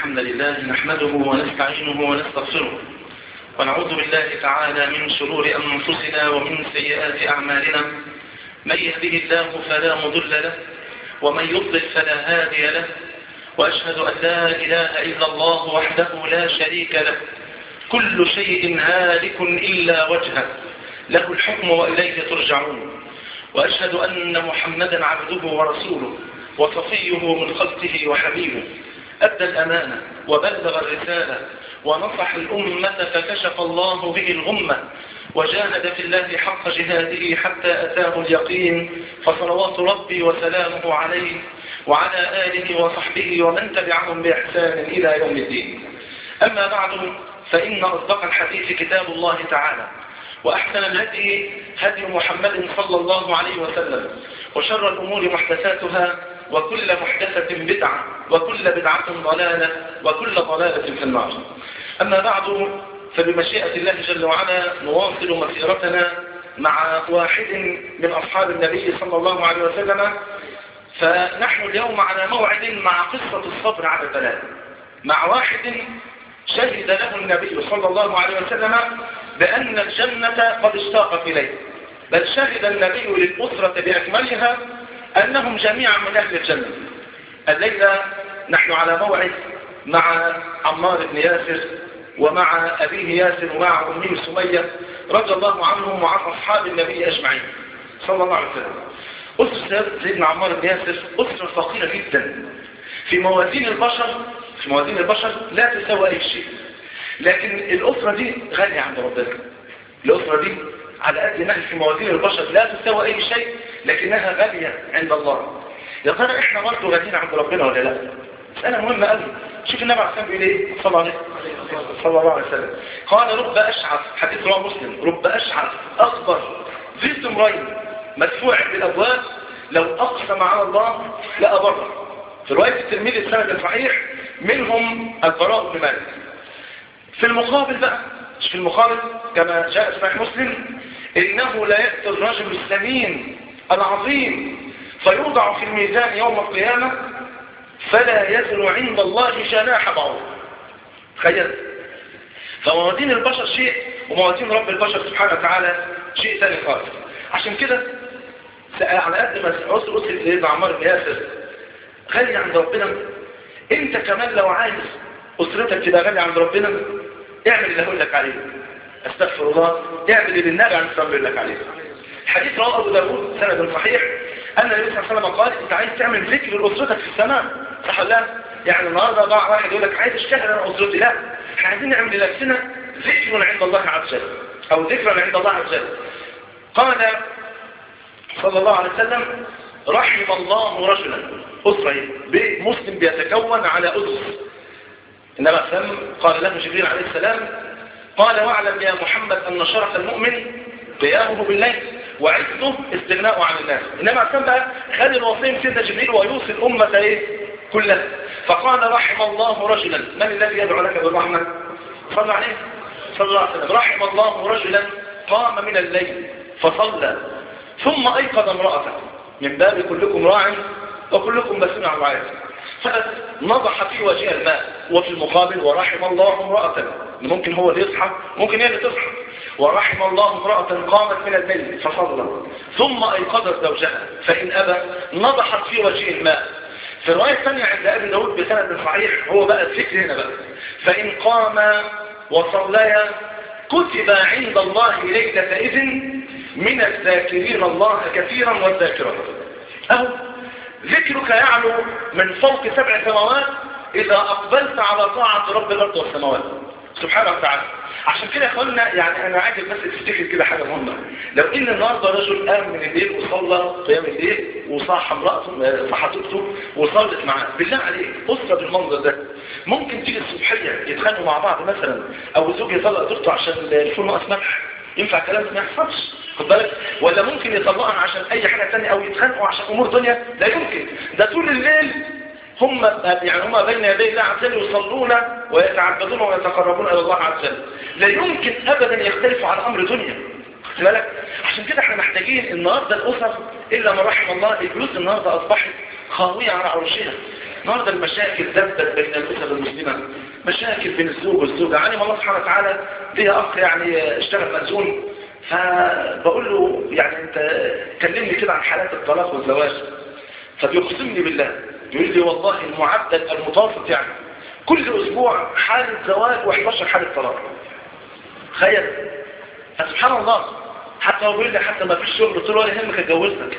الحمد لله نحمده ونستعينه ونستغفره ونعوذ بالله تعالى من شرور أنفسنا ومن سيئات أعمالنا من يهده الله فلا مضل له ومن يضلل فلا هادي له وأشهد أن لا إله إلا الله وحده لا شريك له كل شيء هالك إلا وجهه له الحكم وإليه ترجعون وأشهد أن محمدا عبده ورسوله وصفيه من خلقه وحبيبه أدى الأمانة وبلغ الرسالة ونصح الأمة فكشف الله به الغمة وجاهد في الله حق جهاده حتى أتاه اليقين فصلوات ربي وسلامه عليه وعلى آله وصحبه ومن تبعهم بإحسان إلى يوم الدين أما بعد فإن أصدق الحديث كتاب الله تعالى وأحسن الهدي هدي محمد صلى الله عليه وسلم وشر الأمور محدثاتها وكل محدثة بدعة وكل بدعة ضلالة وكل ضلالة في النار أما بعد فبمشيئة الله جل وعلا نواصل مسيرتنا مع واحد من أصحاب النبي صلى الله عليه وسلم فنحن اليوم على موعد مع قصة الصبر على البلاء مع واحد شهد له النبي صلى الله عليه وسلم بأن الجنة قد اشتاقت إليه بل شهد النبي للأسرة بأكملها أنهم جميعا من أهل الجنة الليلة نحن على موعد مع عمار بن ياسر ومع أبيه ياسر ومع أمه سمية رضي الله عنهم وعن أصحاب النبي أجمعين صلى الله عليه وسلم أسرة سيدنا عمار بن ياسر أسرة فقيرة جدا في موازين البشر في موازين البشر لا تساوي أي شيء لكن الأسرة دي غالية عند ربنا الأسرة دي على قد ما في موازين البشر لا تساوي أي شيء لكنها غالية عند الله يا ترى احنا برضه غاليين عند ربنا ولا لا مسألة مهمة قوي شوف النبي عليه الصلاة والسلام بيقول ايه صلى الله عليه صلى الله عليه وسلم قال رب أشعث حديث رواه مسلم رب أشعث أخبر ذي سمرين مدفوع بالأبواب لو أقسم على الله لأبره في رواية الترمذي السند الصحيح منهم البراء بن مالك في المقابل بقى مش في المقابل كما جاء في صحيح مسلم إنه لا يأتي الرجل السمين العظيم فيوضع في الميزان يوم القيامة فلا يزن عند الله جناح بعوض تخيل فموازين البشر شيء وموازين رب البشر سبحانه وتعالى شيء ثاني خالص عشان كده على قد ما أسر أسر سيدنا عمار بن ياسر غالي عند ربنا انت كمان لو عايز أسرتك تبقى غالية عند ربنا اعمل اللي هقول لك عليه استغفر الله اعمل اللي النبي عن الصلاة لك عليه حديث رواه أبو داود سند صحيح أن النبي صلى الله عليه وسلم قال أنت عايز تعمل ذكر لأسرتك في السماء صح ولا لا؟ يعني النهارده ضاع واحد يقول لك عايز اشتغل أنا أسرتي لا احنا عايزين نعمل لنفسنا ذكر عند الله عز وجل أو ذكرا عند الله عز وجل قال صلى الله عليه وسلم رحم الله رجلا أسرة مسلم بيتكون على أسر إنما سلم قال له جبريل عليه السلام قال واعلم يا محمد أن شرف المؤمن قيامه بالليل وعزه استغناءه عن الناس إنما سلم بقى خد الوصية من سيدنا جبريل ويوصي الأمة إيه كلها فقال رحم الله رجلا من الذي يدعو لك بالرحمة صلى عليه صلى الله عليه وسلم رحم الله رجلا قام من الليل فصلى ثم أيقظ امرأته من باب كلكم راع وكلكم مسؤول عن رعايته فنضح في وجه الماء وفي المقابل ورحم الله امرأة ممكن هو اللي يصحى ممكن هي اللي تصحى ورحم الله امرأة قامت من الليل فصلى ثم أيقظت زوجها فإن أبى نضحت في وجه الماء في الرواية الثانية عند أبي داود بسند صحيح هو بقى الفكر هنا بقى فإن قام وصليا كتب عند الله ليلة إذن من الذاكرين الله كثيرا والذاكرات أهو ذكرك يعلو من فوق سبع سماوات إذا أقبلت على طاعة رب الأرض والسماوات سبحانه وتعالى عشان كده يا اخوانا يعني انا عايز بس تفتكر كده حاجه مهمه لو ان النهارده رجل قام من الليل وصلى قيام الليل وصاح امراته صح زوجته وصلت معاه بالله عليك اسره بالمنظر ده ممكن تيجي الصبحيه يتخانقوا مع بعض مثلا او الزوج يطلق زوجته عشان الفول ناقص ملح ينفع كلام ما يحصلش خد بالك ولا ممكن يطلقها عشان اي حاجه ثانيه او يتخانقوا عشان امور دنيا لا يمكن ده طول الليل هم يعني هم بين يدي الله عز وجل يصلون ويتعبدون ويتقربون الى الله عز وجل لا يمكن ابدا يختلفوا عن امر دنيا خد بالك عشان كده احنا محتاجين النهارده الاسر الا من رحم الله البيوت النهارده اصبحت خاويه على عروشها النهارده المشاكل دبت بين الاسر المسلمه مشاكل بين الزوج والزوجه علم الله سبحانه وتعالى ليا اخ يعني اشتغل مأذون فبقول له يعني انت كلمني كده عن حالات الطلاق والزواج فبيقسمني بالله يقول لي والله المعدل المتوسط يعني كل اسبوع حالة زواج و11 حالة طلاق تخيل فسبحان الله حتى هو بيقول لي حتى ما فيش شغل قلت له ولا يهمك اتجوزتك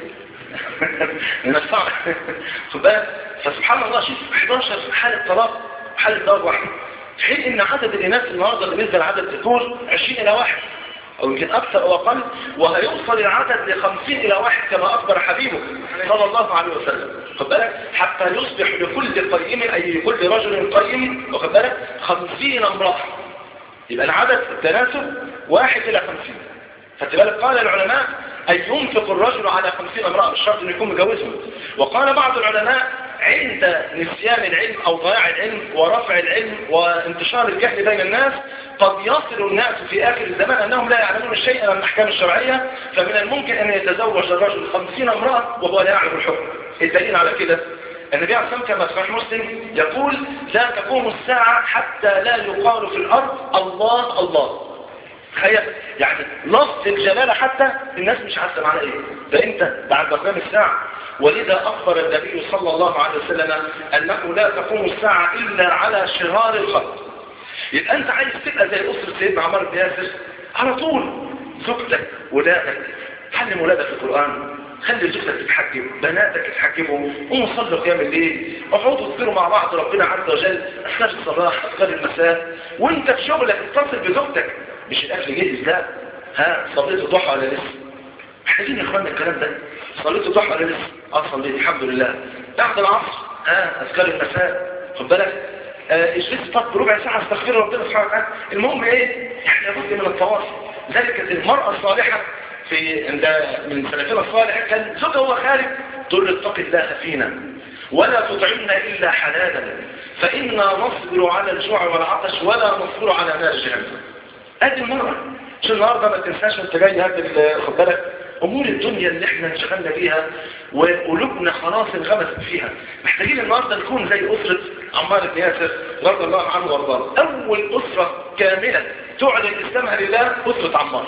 من الصعب خد بالك فسبحان الله شوف 11 حالة طلاق وحالة زواج واحد في حين ان عدد الاناث النهارده بالنسبه لعدد الذكور 20 الى واحد او يمكن اكثر او اقل وهيوصل العدد ل 50 الى واحد كما اخبر حبيبه صلى الله عليه وسلم خد بالك حتى يصبح لكل قيم اي لكل رجل قيم واخد بالك 50 امراه يبقى العدد التناسب واحد الى 50 خدت بالك قال العلماء أن ينفق الرجل على خمسين امرأة مش شرط أن يكون مجوزهم وقال بعض العلماء عند نسيان العلم أو ضياع العلم ورفع العلم وانتشار الجهل بين الناس قد يصل الناس في آخر الزمان أنهم لا يعلمون شيئا من الأحكام الشرعية فمن الممكن أن يتزوج الرجل خمسين امرأة وهو لا يعلم الحكم الدليل على كده النبي عليه الصلاة والسلام كما صحيح مسلم يقول لا تقوم الساعة حتى لا يقال في الأرض الله الله تخيل يعني لفظ الجلالة حتى الناس مش عارفه معنى ايه ده انت بعد قيام الساعة ولذا اخبر النبي صلى الله عليه وسلم انه لا تقوم الساعة الا على شرار الخلق يبقى انت عايز تبقى زي اسرة سيدنا عمر بن ياسر على طول زوجتك ولادك علم ولادك القرآن خلي زوجتك تتحجب بناتك يتحجبوا قوموا صلوا قيام الليل اقعدوا اذكروا مع بعض ربنا عز وجل اذكار الصباح اذكار المساء وانت في شغلك اتصل بزوجتك مش الاكل جاهز لا ها صليت الضحى ولا لسه محتاجين يا اخوانا الكلام ده صليت الضحى ولا لسه اه صليت الحمد لله بعد العصر ها اذكار المساء خد بالك آه اجلس طب ربع ساعه استغفر ربنا سبحانه وتعالى المهم ايه احنا لابد من التواصل ذلك المراه الصالحه في عند من سلفنا الصالح كان زوجها هو خارج تقول له اتق الله فينا ولا تطعمنا الا حلالا فانا نصبر على الجوع والعطش ولا نصبر على نار جهنم ادي المرأة عشان النهاردة ما تنساش وانت جاي هذا خد بالك امور الدنيا اللي احنا انشغلنا بيها وقلوبنا خلاص انغمست فيها محتاجين النهاردة نكون زي اسرة عمار بن ياسر رضي الله عنه وارضاه اول اسرة كاملة تعلن اسلامها لله اسرة عمار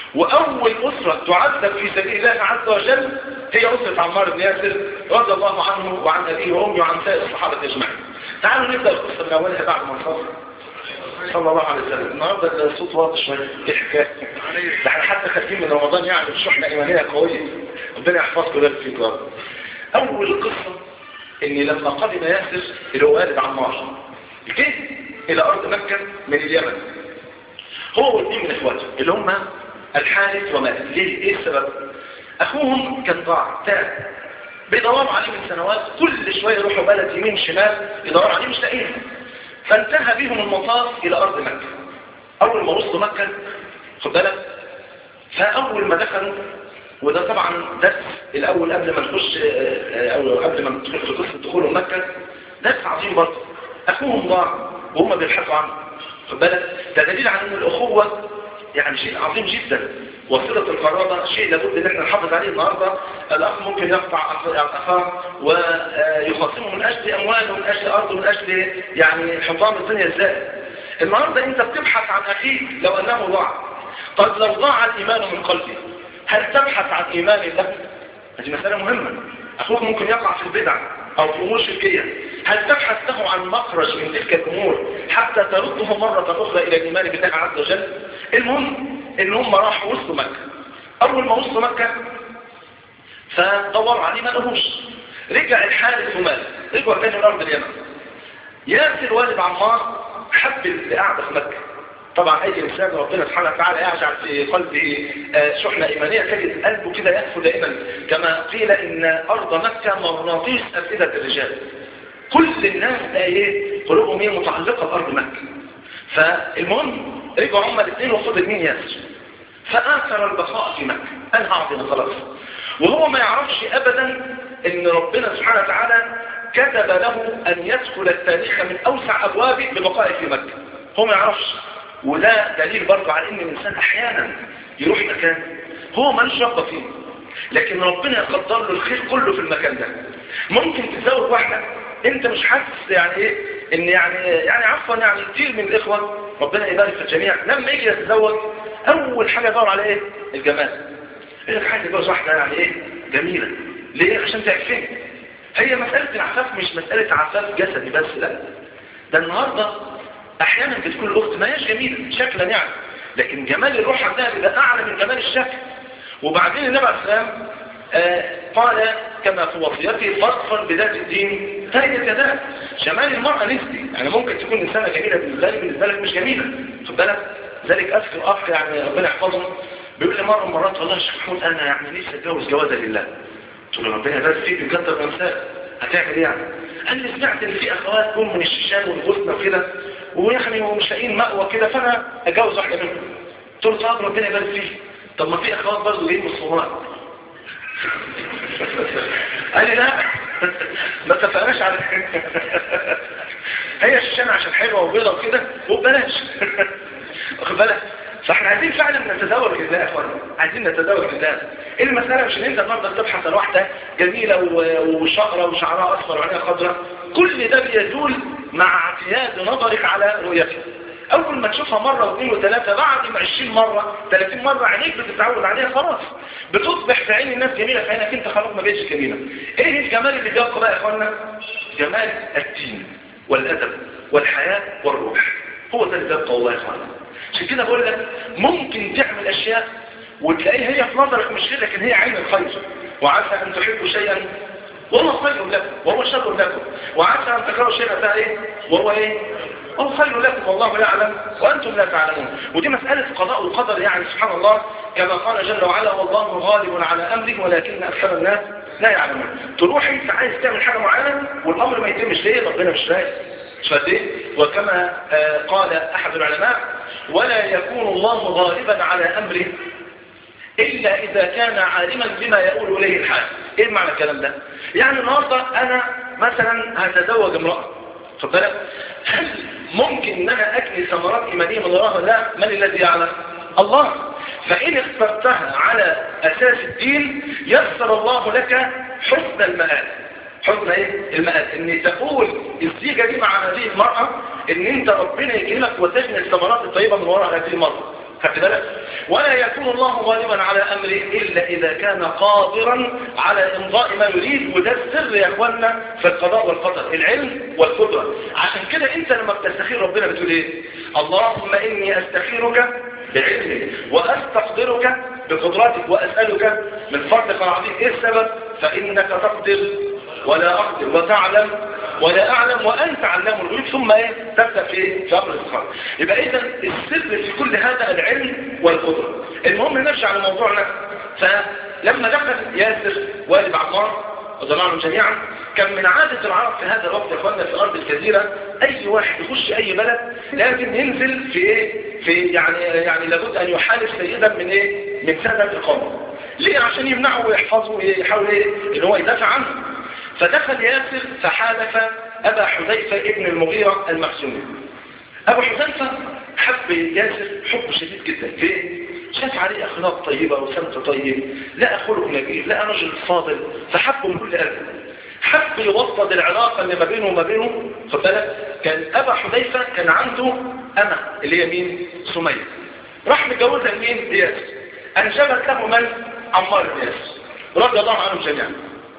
واول اسرة تعذب في سبيل الله عز وجل هي اسرة عمار بن ياسر رضي الله عنه وعن ابيه وامه وعن سائر الصحابة اجمعين تعالوا نبدأ القصة من اولها بعد ما نصلي صلى الله عليه وسلم النهارده الصوت واضح شويه ايه الحكايه ده احنا حتى خارجين من رمضان يعني بشحنه ايمانيه قويه ربنا يحفظكم ويبارك فيكم يا رب اول قصه ان لما قدم ياسر اللي هو والد عمار جه الى ارض مكه من اليمن هو واثنين من اخواته اللي هم الحارث ومالك ليه ايه السبب اخوهم كان ضاع تاه بيدوروا عليه من سنوات كل شويه يروحوا بلد يمين شمال يدوروا عليه مش لاقيين فانتهى بهم المطاف الى ارض مكة اول ما وصلوا مكة خد بالك فاول ما دخلوا وده طبعا درس الاول قبل ما نخش او قبل ما ندخل في قصه دخول مكة درس عظيم برضه اخوهم ضاع وهم بيبحثوا عنه خد بالك ده دليل على ان الاخوه يعني شيء عظيم جدا وصلة القرابة شيء لابد ان احنا نحافظ عليه النهاردة الاخ ممكن يقطع اخاه ويخاصمه من اجل امواله من اجل ارضه من اجل يعني حطام الدنيا ازاي النهاردة انت بتبحث عن اخيك لو انه ضاع طب لو ضاع الايمان من قلبي هل تبحث عن ايمان له هذه مسألة مهمة اخوك ممكن يقع في البدع او في امور شركية هل تبحث له عن مخرج من تلك الامور حتى ترده مرة اخرى الى الايمان بالله عز وجل المهم ان هم راحوا وسط مكة اول ما وصلوا مكة فدوروا عليه ما لهوش رجع الحارث ومال رجعوا تاني الارض اليمن ياسر والد عمار حب القعده في مكة طبعا اي انسان ربنا سبحانه وتعالى يجعل في قلبه شحنة ايمانية تجد قلبه كده يهفو دائما كما قيل ان ارض مكة مغناطيس افئدة الرجال كل الناس ده ايه قلوبهم ايه متعلقة بارض مكة فالمهم رجعوا هما الاثنين وخد مين ياسر فآثر البقاء في مكة أنا هعطينا خلاص وهو ما يعرفش أبدا أن ربنا سبحانه وتعالى كتب له أن يدخل التاريخ من أوسع أبوابه ببقائه في مكة هو ما يعرفش وده دليل برضه على أن الإنسان أحيانا يروح مكان هو مالوش رغبة فيه لكن ربنا يقدر له الخير كله في المكان ده ممكن تتزوج واحدة انت مش حاسس يعني ايه ان يعني يعني عفوا يعني كتير من الاخوه ربنا يبارك في الجميع لما يجي يتزوج اول حاجه يدور على ايه الجمال يقول لك عايز يتجوز واحده يعني ايه جميله ليه عشان تعرفين هي مساله العفاف مش مساله عفاف جسدي بس لا ده النهارده احيانا بتكون الاخت ما هيش جميله شكلا يعني لكن جمال الروح عندها بيبقى اعلى من جمال الشكل وبعدين النبي عليه السلام آه قال كما في وصيته فاظفر بذات الدين تجد يداك جمال المرأة نسبي يعني ممكن تكون إنسانة جميلة بالنسبة لك بالنسبة لك مش جميلة خد بالك ذلك أذكر أخ يعني ربنا يحفظه بيقول لي مرة من مرات والله يا شيخ محمود أنا يعني نفسي أتجوز جوازة لله قلت له ربنا يبارك فيك بيكتر أمثال هتعمل إيه يعني؟ قال لي سمعت إن في أخوات جم من الشيشان والغصن وكده ويعني ومش لاقيين مأوى كده فأنا أتجوز واحدة منهم قلت له طب ربنا يبارك فيك طب ما في أخوات برضه جايين من الصومال قال لي لا ما اتفقناش على هي الشام عشان حلوه وبيضه وكده وببلاش واخد بالك فاحنا عايزين فعلا نتزوج لله يا اخوانا عايزين نتزوج لله المساله مش ان انت النهارده تبحث عن واحده جميله وشقره وشعرها اصفر وعينيها خضراء كل ده بيدول مع اعتياد نظرك على رؤيتها اول ما تشوفها مرة واثنين وثلاثة بعد ما 20 مرة 30 مرة عينيك بتتعود عليها خلاص بتصبح في عين الناس جميلة في عينك انت خلاص ما بقتش جميلة ايه الجمال اللي بيبقى بقى يا اخوانا جمال الدين والادب والحياة والروح هو ده اللي بيبقى والله يا اخوانا عشان كده بقول لك ممكن تعمل اشياء وتلاقيها هي في نظرك مش خير لكن هي عين الخير وعسى ان تحبوا شيئا وهو خير لكم وهو شر لكم وعسى ان تكرهوا شيئا ده ايه وهو ايه وهو خير لكم والله يعلم وأنتم لا تعلمون ودي مسألة قضاء وقدر يعني سبحان الله كما قال جل وعلا والله غالب على أمره ولكن أكثر الناس لا يعلمون تروح انت عايز تعمل حاجة معينة والأمر ما يتمش ليه ربنا مش رايق فدي وكما آه قال أحد العلماء ولا يكون الله غالبا على أمره إلا إذا كان عالما بما يقول إليه الحال إيه معنى الكلام ده يعني النهاردة أنا مثلا هتزوج امرأة خد بالك هل ممكن ان انا اكني ثمرات ايمانيه من وراها لا من الذي يعلم الله فان اخترتها على اساس الدين يسر الله لك حسن المآل حسن ايه المآل ان تقول الزيجه دي مع هذه المراه ان انت ربنا يكرمك وتجني الثمرات الطيبه من وراء هذه المراه خدت بالك ولا يكون الله غالبا على امره الا اذا كان قادرا على امضاء ما يريد وده السر يا اخوانا في القضاء والقدر العلم والقدره عشان كده انت لما بتستخير ربنا بتقول ايه اللهم اني استخيرك بعلمك واستقدرك بقدرتك واسالك من فضلك العظيم ايه السبب فانك تقدر ولا اقدر وتعلم ولا اعلم وانت علام الغيوب ثم ايه تبدا في ايه في امر الاستخاره يبقى اذا السر في كل هذا العلم والقدره المهم نرجع لموضوعنا فلما دخل ياسر والد عمار رضي الله عنهم جميعا كان من عادة العرب في هذا الوقت يا اخواننا في الارض الجزيرة اي واحد يخش اي بلد لازم ينزل في ايه في يعني يعني لابد ان يحالف سيدا من ايه من سادة القوم ليه عشان يمنعه ويحفظه ويحاول ايه ان هو يدافع عنه فدخل ياسر فحالف أبا حذيفة ابن المغيرة المخزومي أبو حذيفة حب ياسر حب شديد جدا ليه؟ شاف عليه أخلاق طيبة وسمت طيب لا خلق نبيل لا رجل فاضل فحبه من كل قلبه حب يوطد العلاقة اللي ما بينه وما بينه خد بالك كان أبا حذيفة كان عنده أنا اللي هي مين؟ سمية راح متجوزها لمين؟ ياسر أنجبت له من؟ عمار بن ياسر رضي الله عنهم جميعا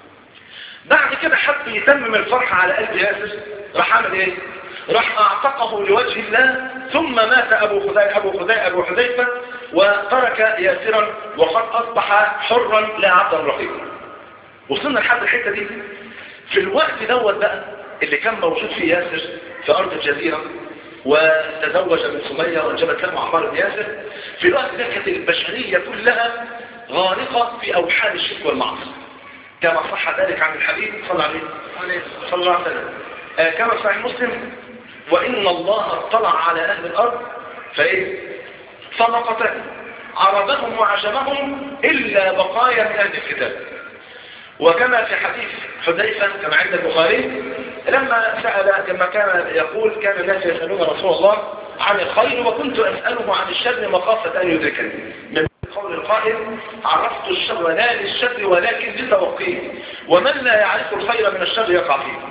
بعد كده حب يتمم الفرحة على قلب ياسر راح عمل ايه راح اعتقه لوجه الله ثم مات ابو خزيفة ابو خزيفة ابو حذيفة وترك ياسرا وقد اصبح حرا لا عبدا رقيقا وصلنا لحد الحتة دي في الوقت دوت بقى اللي كان موجود فيه ياسر في ارض الجزيرة وتزوج من سمية وانجبت له عمار بن ياسر في الوقت ده كانت البشرية كلها غارقة في اوحال الشرك والمعصية كما صح ذلك عن الحبيب صلى الله عليه صلى الله عليه وسلم آه كما صحيح مسلم وإن الله اطلع على أهل الأرض فإيه فلقتهم عربهم وعجمهم إلا بقايا من أهل الكتاب وكما في حديث حذيفة كما عند البخاري لما سأل كما كان يقول كان الناس يسألون رسول الله عن الخير وكنت أسأله عن الشر مخافة أن يدركني من قول القائل عرفت الشر لا للشر ولكن لتوقيه ومن لا يعرف الخير من الشر يقع فيه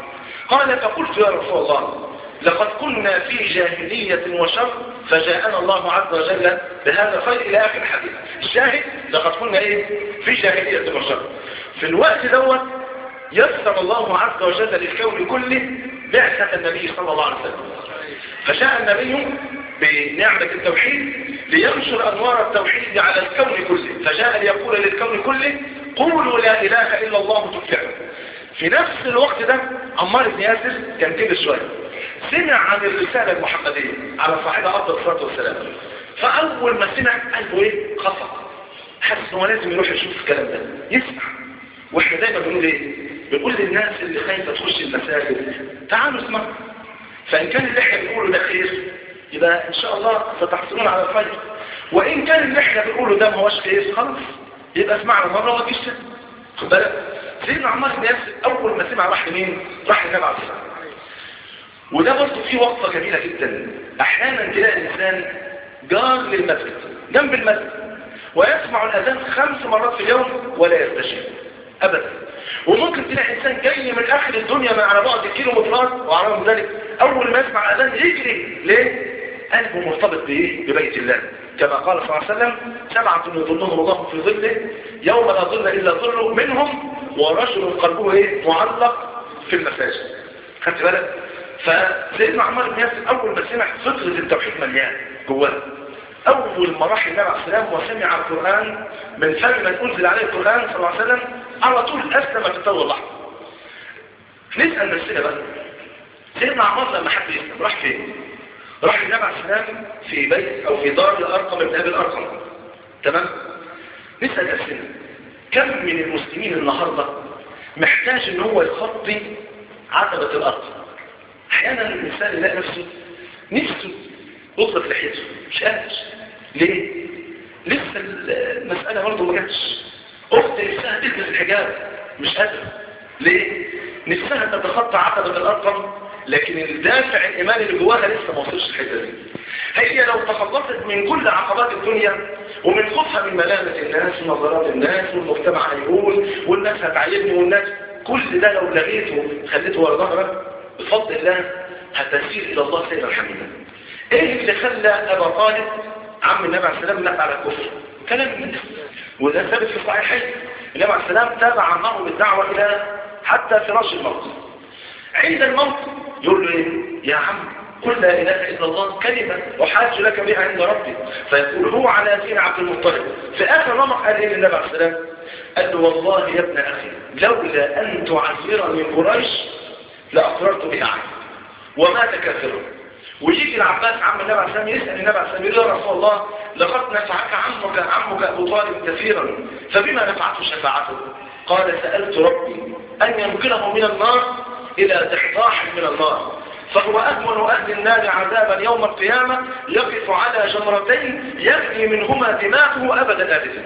قال فقلت يا رسول الله لقد كنا في جاهلية وشر فجاءنا الله عز وجل بهذا الخير إلى آخر الحديث الشاهد لقد كنا إيه في جاهلية وشر في الوقت دوت يسر الله عز وجل للكون كله بعثة النبي صلى الله عليه وسلم فجاء النبي بنعمة التوحيد لينشر أنوار التوحيد على الكون كله فجاء ليقول للكون كله قولوا لا إله إلا الله تفلحوا في نفس الوقت ده عمار بن ياسر كان كده شوية سمع عن الرسالة المحمدية على صاحبها أفضل الصلاة والسلام فأول ما سمع قلبه إيه خفق حس إنه لازم يروح يشوف الكلام ده يسمع واحنا دايما بنقول ايه بنقول للناس اللي خايفه تخش المساجد تعالوا اسمعوا فان كان اللي احنا بنقوله ده خير يبقى ان شاء الله ستحصلون على الخير وان كان اللي احنا بنقوله ده ما هوش خير خلاص يبقى اسمعنا مره وما تجيش خد بالك سيدنا عمار بن ياسر اول ما سمع راح لمين راح للنبي عليه الصلاه وده برضه فيه وقفه جميله جدا احيانا تلاقي الانسان جار للمسجد جنب المسجد ويسمع الاذان خمس مرات في اليوم ولا يستشير ابدا وممكن تلاقي انسان جاي من اخر الدنيا من على بعد كيلو مترات وعلى ذلك اول ما يسمع الاذان يجري ليه قلبه مرتبط بايه ببيت الله كما قال صلى الله عليه وسلم سبعة يظلهم الله في ظله يوم لا ظل الا ظله منهم ورجل قلبه ايه معلق في المساجد خدت بالك فسيدنا عمار بن ياسر اول ما سمع فطره التوحيد مليان جواه أول ما راح النبي عليه السلام وسمع القرآن من فم من أنزل عليه القرآن صلى الله عليه وسلم على طول أسلم في أول لحظة نسأل نفسنا بقى سيدنا عمار لما حد يسلم راح فين؟ راح النبي عليه السلام في بيت أو في دار الأرقم ابن أبي الأرقم تمام؟ نسأل نفسنا كم من المسلمين النهاردة محتاج ان هو يخطي عتبة الأرض أحيانا الإنسان يلاقي نفسه نفسه يطلق لحيته مش قادر ليه لسه المسألة برضه ما جاتش اخت نفسها تلبس الحجاب مش قادرة ليه نفسها تتخطى عتبة الارقم لكن الدافع الايماني اللي جواها لسه ما وصلش الحته دي هي لو تخلصت من كل عقبات الدنيا ومن خوفها من ملامة الناس ونظرات الناس والمجتمع هيقول والناس هتعيبني والناس كل ده لو لغيته خليته ورا ظهرك بفضل الله هتسير الى الله سيدا حميدا ايه اللي خلى ابا طالب عم النبي عليه السلام نقل على الكفر كلام من ده وده ثابت في الصحيحين النبي عليه السلام تابع معه بالدعوه الى حتى فراش الموت عند الموت يقول له ايه يا عم قل لا اله الا الله كلمه احاج لك بها عند ربي فيقول هو على دين عبد المطلب في اخر رمق قال ايه للنبي عليه السلام قال له والله يا ابن اخي لولا ان تعذرني قريش لاقررت بها عنك ومات كافرا ويجي العباس عم النبي عليه السلام يسأل النبي عليه السلام يقول يا رسول الله لقد نفعك عمك عمك أبو طالب كثيرا فبما نفعته شفاعته قال سألت ربي أن ينقله من النار إلى تحضاح من النار فهو أهون أهل النار عذابا يوم القيامة يقف على جمرتين يغني منهما دماغه أبدا أبدا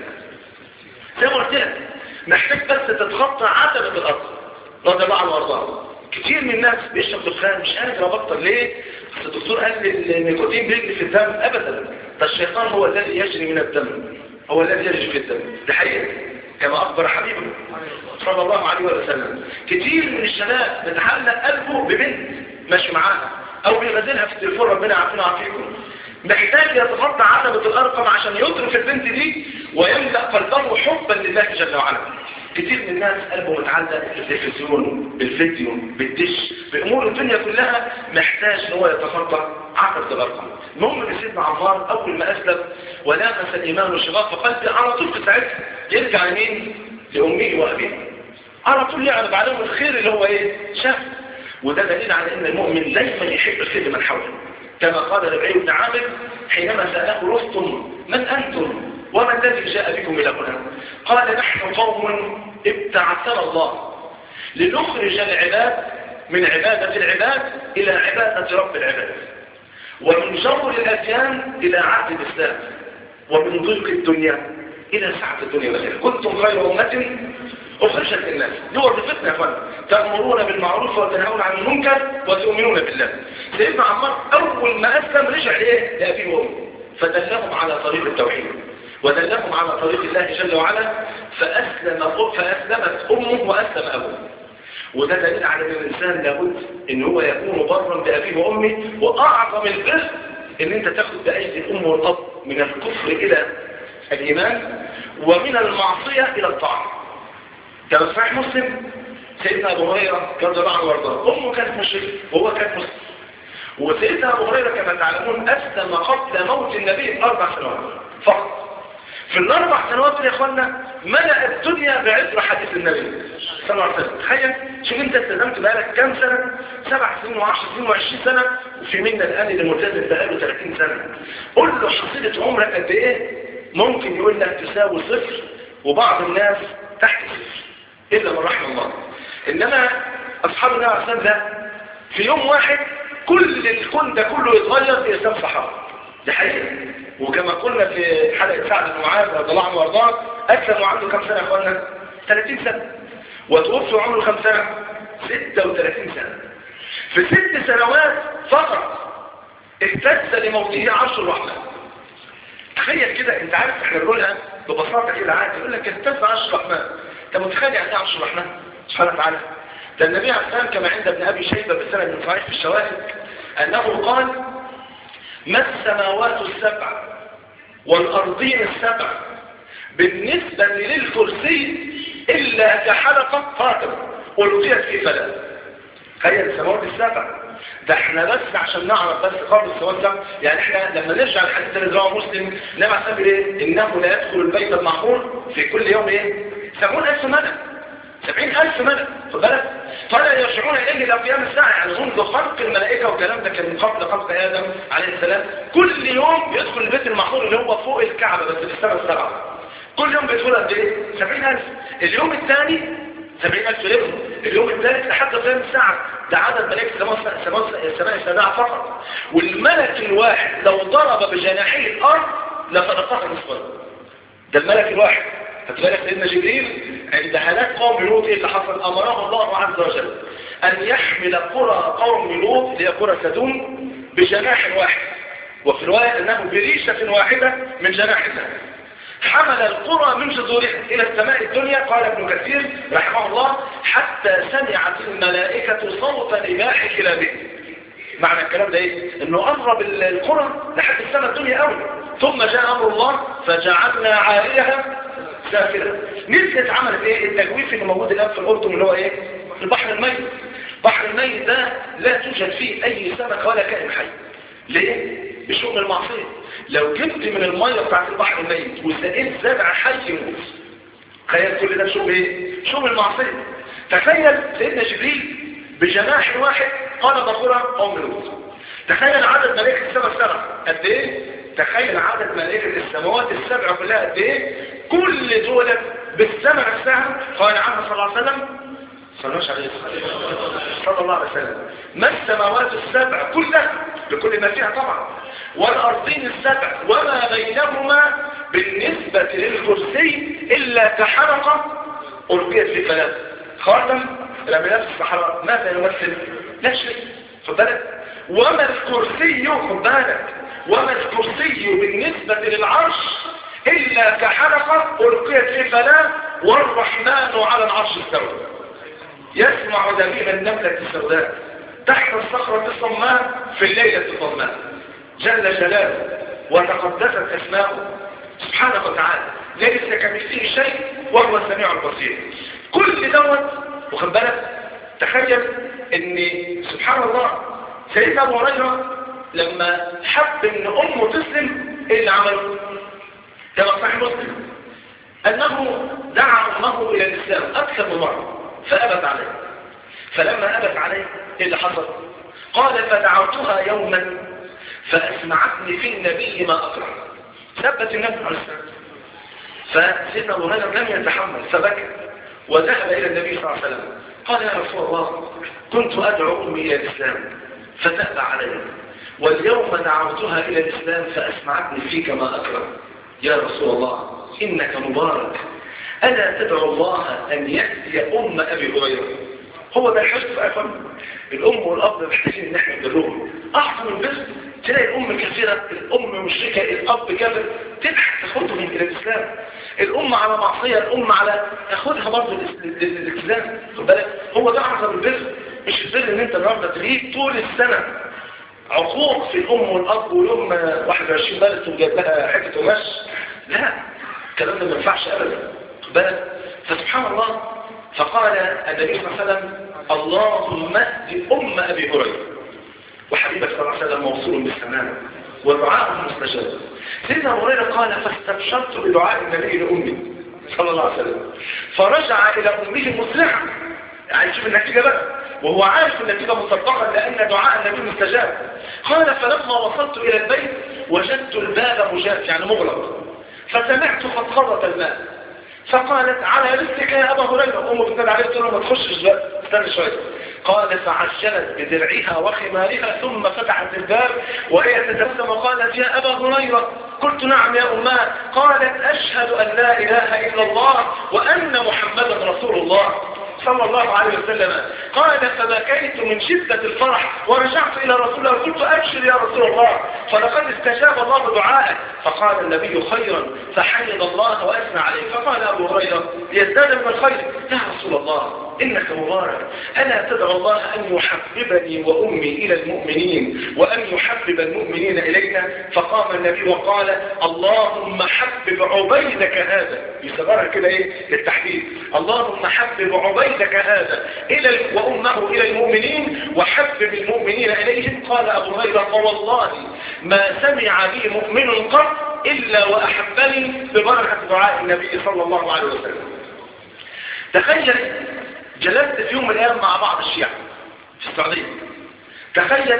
زي ما قلت لك محتاج بس تتخطى عتبة الأرض رضي الله عنه وارضاه كتير من الناس بيشرب دخان مش قادر ابطل ليه اصل الدكتور قال لي النيكوتين بيجري في الدم ابدا ده الشيطان هو الذي يجري من الدم هو الذي يجري في الدم ده حقيقه كما اخبر حبيبه صلى الله عليه وسلم كتير من الشباب بتعلق قلبه ببنت ماشي معاها او بيغزلها في التليفون ربنا يعافينا ويعافيكم محتاج يتخطى عتبة الأرقم عشان يترك البنت دي ويملأ قلبه حبا لله جل وعلا كتير من الناس قلبه متعلق بالتلفزيون بالفيديو بالدش بأمور الدنيا كلها محتاج ان هو يتخطى عقد الأرقام المهم ان سيدنا عمار أول ما أسلم ولامس الإيمان شغاف قلبي على طول في ساعتها يرجع لمين؟ لأمه وأبيه على طول يعرض عليهم الخير اللي هو إيه؟ شاف وده دليل على أن المؤمن دايما يحب الخير من حوله كما قال ربعي بن عامر حينما سأله رستم من أنتم وما الذي جاء بكم إلى هنا قال نحن قوم ابتعثنا الله لنخرج العباد من عبادة العباد إلى عبادة رب العباد ومن جور الأديان إلى عهد الإسلام ومن ضيق الدنيا إلى سعة الدنيا والآخرة كنتم خير أمة أخرجت للناس دي وظيفتنا يا اخوانا تأمرون بالمعروف وتنهون عن المنكر وتؤمنون بالله سيدنا عمار أول ما أسلم رجع لإيه؟ لأبيه وأمه فدلهم على طريق التوحيد ودلهم على طريق الله جل وعلا فأسلم فأسلمت أمه وأسلم أبوه وده دليل على ان الانسان لابد ان هو يكون برا بابيه وامه واعظم البر ان انت تاخد بايدي الام والاب من الكفر الى الايمان ومن المعصيه الى الطاعه كما صحيح مسلم سيدنا ابو هريره رضي الله عنه وارضاه امه كانت مشركه وهو كان مسلم وسيدنا ابو هريره كما تعلمون اسلم قبل موت النبي باربع سنوات فقط في الاربع سنوات يا اخوانا ملأ الدنيا بعزر حديث النبي صلى الله عليه وسلم تخيل شوف انت التزمت بقالك كام سنه سبع سنين وعشر سنين وعشرين سنه وفي منا الان اللي ملتزم بقاله 30 سنه قول له حصيله عمرك قد ايه ممكن يقول لك تساوي صفر وبعض الناس تحت صفر الا من رحم الله انما اصحاب النبي عليه الصلاه ده في يوم واحد كل الكون ده كله يتغير في اسلام صحابه دي حقيقه وكما قلنا في حلقه سعد بن معاذ رضي الله عنه وارضاه اسلم عنده كم سنه يا اخوانا 30 سنه وتوفي عمره كم سنه 36 سنه في ست سنوات فقط اهتز لموته عرش الرحمن تخيل كده انت عارف احنا بنقولها ببساطه كده عادي يقول لك اهتز عرش الرحمن انت متخيل يعني ايه عرش الرحمن سبحانه وتعالى ده النبي عليه السلام كما عند ابن ابي شيبه بسند صحيح في الشواهد انه قال ما السماوات السبع والارضين السبع بالنسبه للكرسي الا كحلقه قاتم القيت في فلاه تخيل السماوات السبع ده احنا بس عشان نعرف بس قبل السماوات السبع يعني احنا لما نرجع الحديث اللي رواه مسلم النبي عليه السلام ايه انه لا يدخل البيت المعمور في كل يوم ايه 70000 ملك سبعين ألف ملك خد بالك فلا يرجعون إليه إلى قيام الساعة يعني منذ خلق الملائكة والكلام ده كان من قبل خلق آدم عليه السلام كل يوم يدخل البيت المحظور اللي هو فوق الكعبة بس في السنة السبعة كل يوم بيدخل قد إيه؟ سبعين ألف اليوم الثاني سبعين ألف غيرهم اليوم الثالث لحد قيام الساعة ده عدد ملائكة السماء السابعة فقط والملك الواحد لو ضرب بجناحيه الأرض لفرقها نصفا ده الملك الواحد فتبالك سيدنا جبريل عند هلاك قوم لوط ايه اللي حصل امره الله عز وجل ان يحمل قرى قوم لوط اللي هي قرى سدوم بجناح واحد وفي رواية انه بريشة واحدة من جناح الله حمل القرى من جذورها الى السماء الدنيا قال ابن كثير رحمه الله حتى سمعت الملائكة صوت نباح كلابهم معنى الكلام ده ايه انه قرب القرى لحد السماء الدنيا قوي ثم جاء امر الله فجعلنا عاليها سافلة نزلت عملت ايه التجويف اللي موجود الان في الاردن اللي هو ايه البحر الميت البحر الميت ده لا توجد فيه اي سمك ولا كائن حي ليه بشؤم المعصيه لو جبت من الميه بتاعت البحر الميت وسقيت زرع حي يموت تخيل كل ده بشؤم ايه شؤم المعصيه تخيل سيدنا جبريل بجناح واحد قلب قرى قوم لوط تخيل عدد ملائكه السماء السبع قد ايه تخيل عدد ملائكه السماوات السبع كلها قد ايه كل دول بالسمع نفسها قال عنها صلى الله عليه وسلم صلى الله عليه وسلم صلى الله عليه وسلم ما السماوات السبع كلها بكل ما فيها طبعا والأرضين السبع وما بينهما بالنسبة للكرسي إلا كحلقة ألقيت في ثلاثة خاتم رميناه في الصحراء ماذا يمثل؟ لا شيء خد بالك وما الكرسي خد بالك وما الكرسي بالنسبة للعرش إلا كحلقة ألقيت في فلاة والرحمن على العرش استوى يسمع دميم النملة السوداء تحت الصخرة الصماء في الليلة الظلماء جل جلاله وتقدست أسماؤه سبحانه وتعالى ليس كمثله شيء وهو السميع البصير كل دوت وخد بالك تخيل ان سبحان الله سيدنا ابو هريره لما حب ان امه تسلم ايه اللي عمله كما صحيح مسلم انه دعا امه الى الاسلام اكثر من مره فابت عليه فلما ابت عليه ايه اللي حصل قال فدعوتها يوما فاسمعتني في النبي ما اقرا ثبت النبي عليه السلام فسيدنا ابو هريره لم يتحمل فبكى وذهب الى النبي صلى الله عليه وسلم قال يا رسول الله كنت ادعو امي الى الاسلام فتأبى علي واليوم دعوتها الى الاسلام فاسمعتني فيك ما اقرا يا رسول الله انك مبارك الا تدعو الله ان يهدي ام ابي هريره هو ده الحرص يا اخوان الام والاب محتاجين ان احنا ندلهم اعظم البر تلاقي الام كافره الام مشركه الاب كافر تبحث تاخدهم الى الاسلام الام على معصيه الام على تاخدها برضه الالتزام خد بالك هو ده اعظم البر مش البر ان انت النهارده تريد طول السنه عقوق في الام والاب ويوم 21 بلد وجايب لها حته قماش لا الكلام ده ما ينفعش ابدا بالك فسبحان الله فقال النبي صلى الله عليه وسلم اللهم اهد ام ابي هريره وحبيبك صلى الله عليه وسلم موصول بالسماء ودعاءه مستجاب سيدنا ابو هريره قال فاستبشرت بدعاء النبي لامي صلى الله عليه وسلم فرجع الى امه مسرعا يعني شوف النتيجه بقى وهو عارف النتيجه مصدقا لان دعاء النبي مستجاب قال فلما وصلت الى البيت وجدت الباب مجاف يعني مغلق فسمعت خطخضه الماء فقالت على رزقك يا ابا هريره امه بتنادي عليه تقول له ما تخشش بقى استنى شويه قال فعجلت بدرعها وخمارها ثم فتحت الباب وهي تتبسم وقالت يا ابا هريره قلت نعم يا اماه قالت اشهد ان لا اله الا الله وان محمدا رسول الله صلى الله عليه وسلم قال فبكيت من شدة الفرح ورجعت إلى رسول الله وقلت أبشر يا رسول الله فلقد استجاب الله دعاءك فقال النبي خيرا فحمد الله وأثنى عليه فقال أبو هريرة ليزداد من الخير يا رسول الله إنك مبارك ألا تدعو الله أن يحببني وأمي إلى المؤمنين وأن يحبب المؤمنين إلينا فقام النبي وقال اللهم حبب عبيدك هذا يصغرها كده إيه للتحديد اللهم حبب عبيدك هذا إلى وأمه إلى المؤمنين وحبب المؤمنين إليهم قال أبو هريرة فوالله ما سمع بي مؤمن قط إلا وأحبني ببركة دعاء النبي صلى الله عليه وسلم تخيل جلست في يوم من الأيام مع بعض الشيعة في السعودية تخيل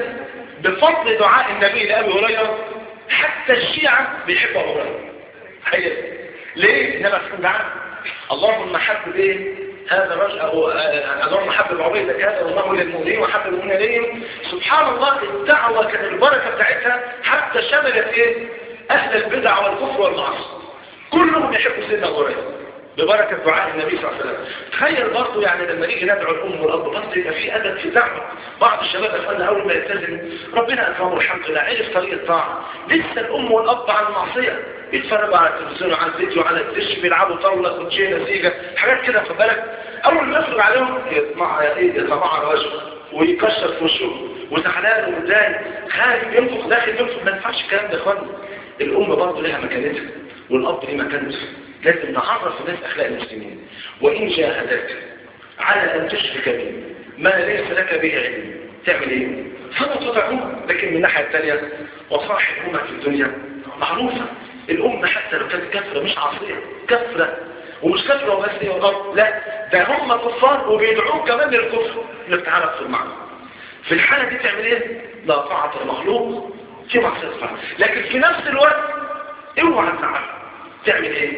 بفضل دعاء النبي لأبي هريرة حتى الشيعة بيحبوا أبو هريرة تخيل ليه؟ إنما في دعاء اللهم حبب إيه؟ هذا الرجل أو اللهم حبب عبيدك هذا والله إلى المؤمنين وحبب المؤمنين إليهم سبحان الله الدعوة كان البركة بتاعتها حتى شملت إيه؟ أهل البدع والكفر والمعصية كلهم يحبوا سيدنا أبو هريرة ببركة دعاء النبي صلى الله عليه وسلم تخيل برضه يعني لما نيجي ندعو الأم والأب برضه يبقى في أدب في دعوة بعض الشباب أخوانا أول ما يلتزم ربنا أكرمه الحمد لله عرف طريق الطاعة لسه الأم والأب على المعصية يتفرجوا على التلفزيون وعلى الفيديو وعلى الدش بيلعبوا طاولة كوتشينة سيجا حاجات كده خد بالك أول ما يخرج عليهم يطمع إيه يطمع على وجهه ويكشر في وشه وزعلان ومتضايق خارج ينفخ داخل ينفخ ما ينفعش الكلام ده يا اخوانا الأم برضه لها مكانتها والأب ليه مكانته لازم نعرف الناس أخلاق المسلمين وإن جاهدك على أن تشرك به ما ليس لك به علم تعمل إيه؟ فلا تطعهما لكن من الناحية الثانية وصاحبهما في الدنيا معروفة الأم حتى لو كانت كفرة مش عاصية كفرة ومش كفرة وبس هي وغلط لا ده هم كفار وبيدعوك كمان للكفر انك تعالى في المعنى في الحالة دي تعمل ايه؟ لا طاعة المخلوق في معصية الله لكن في نفس الوقت اوعى تزعل تعمل ايه؟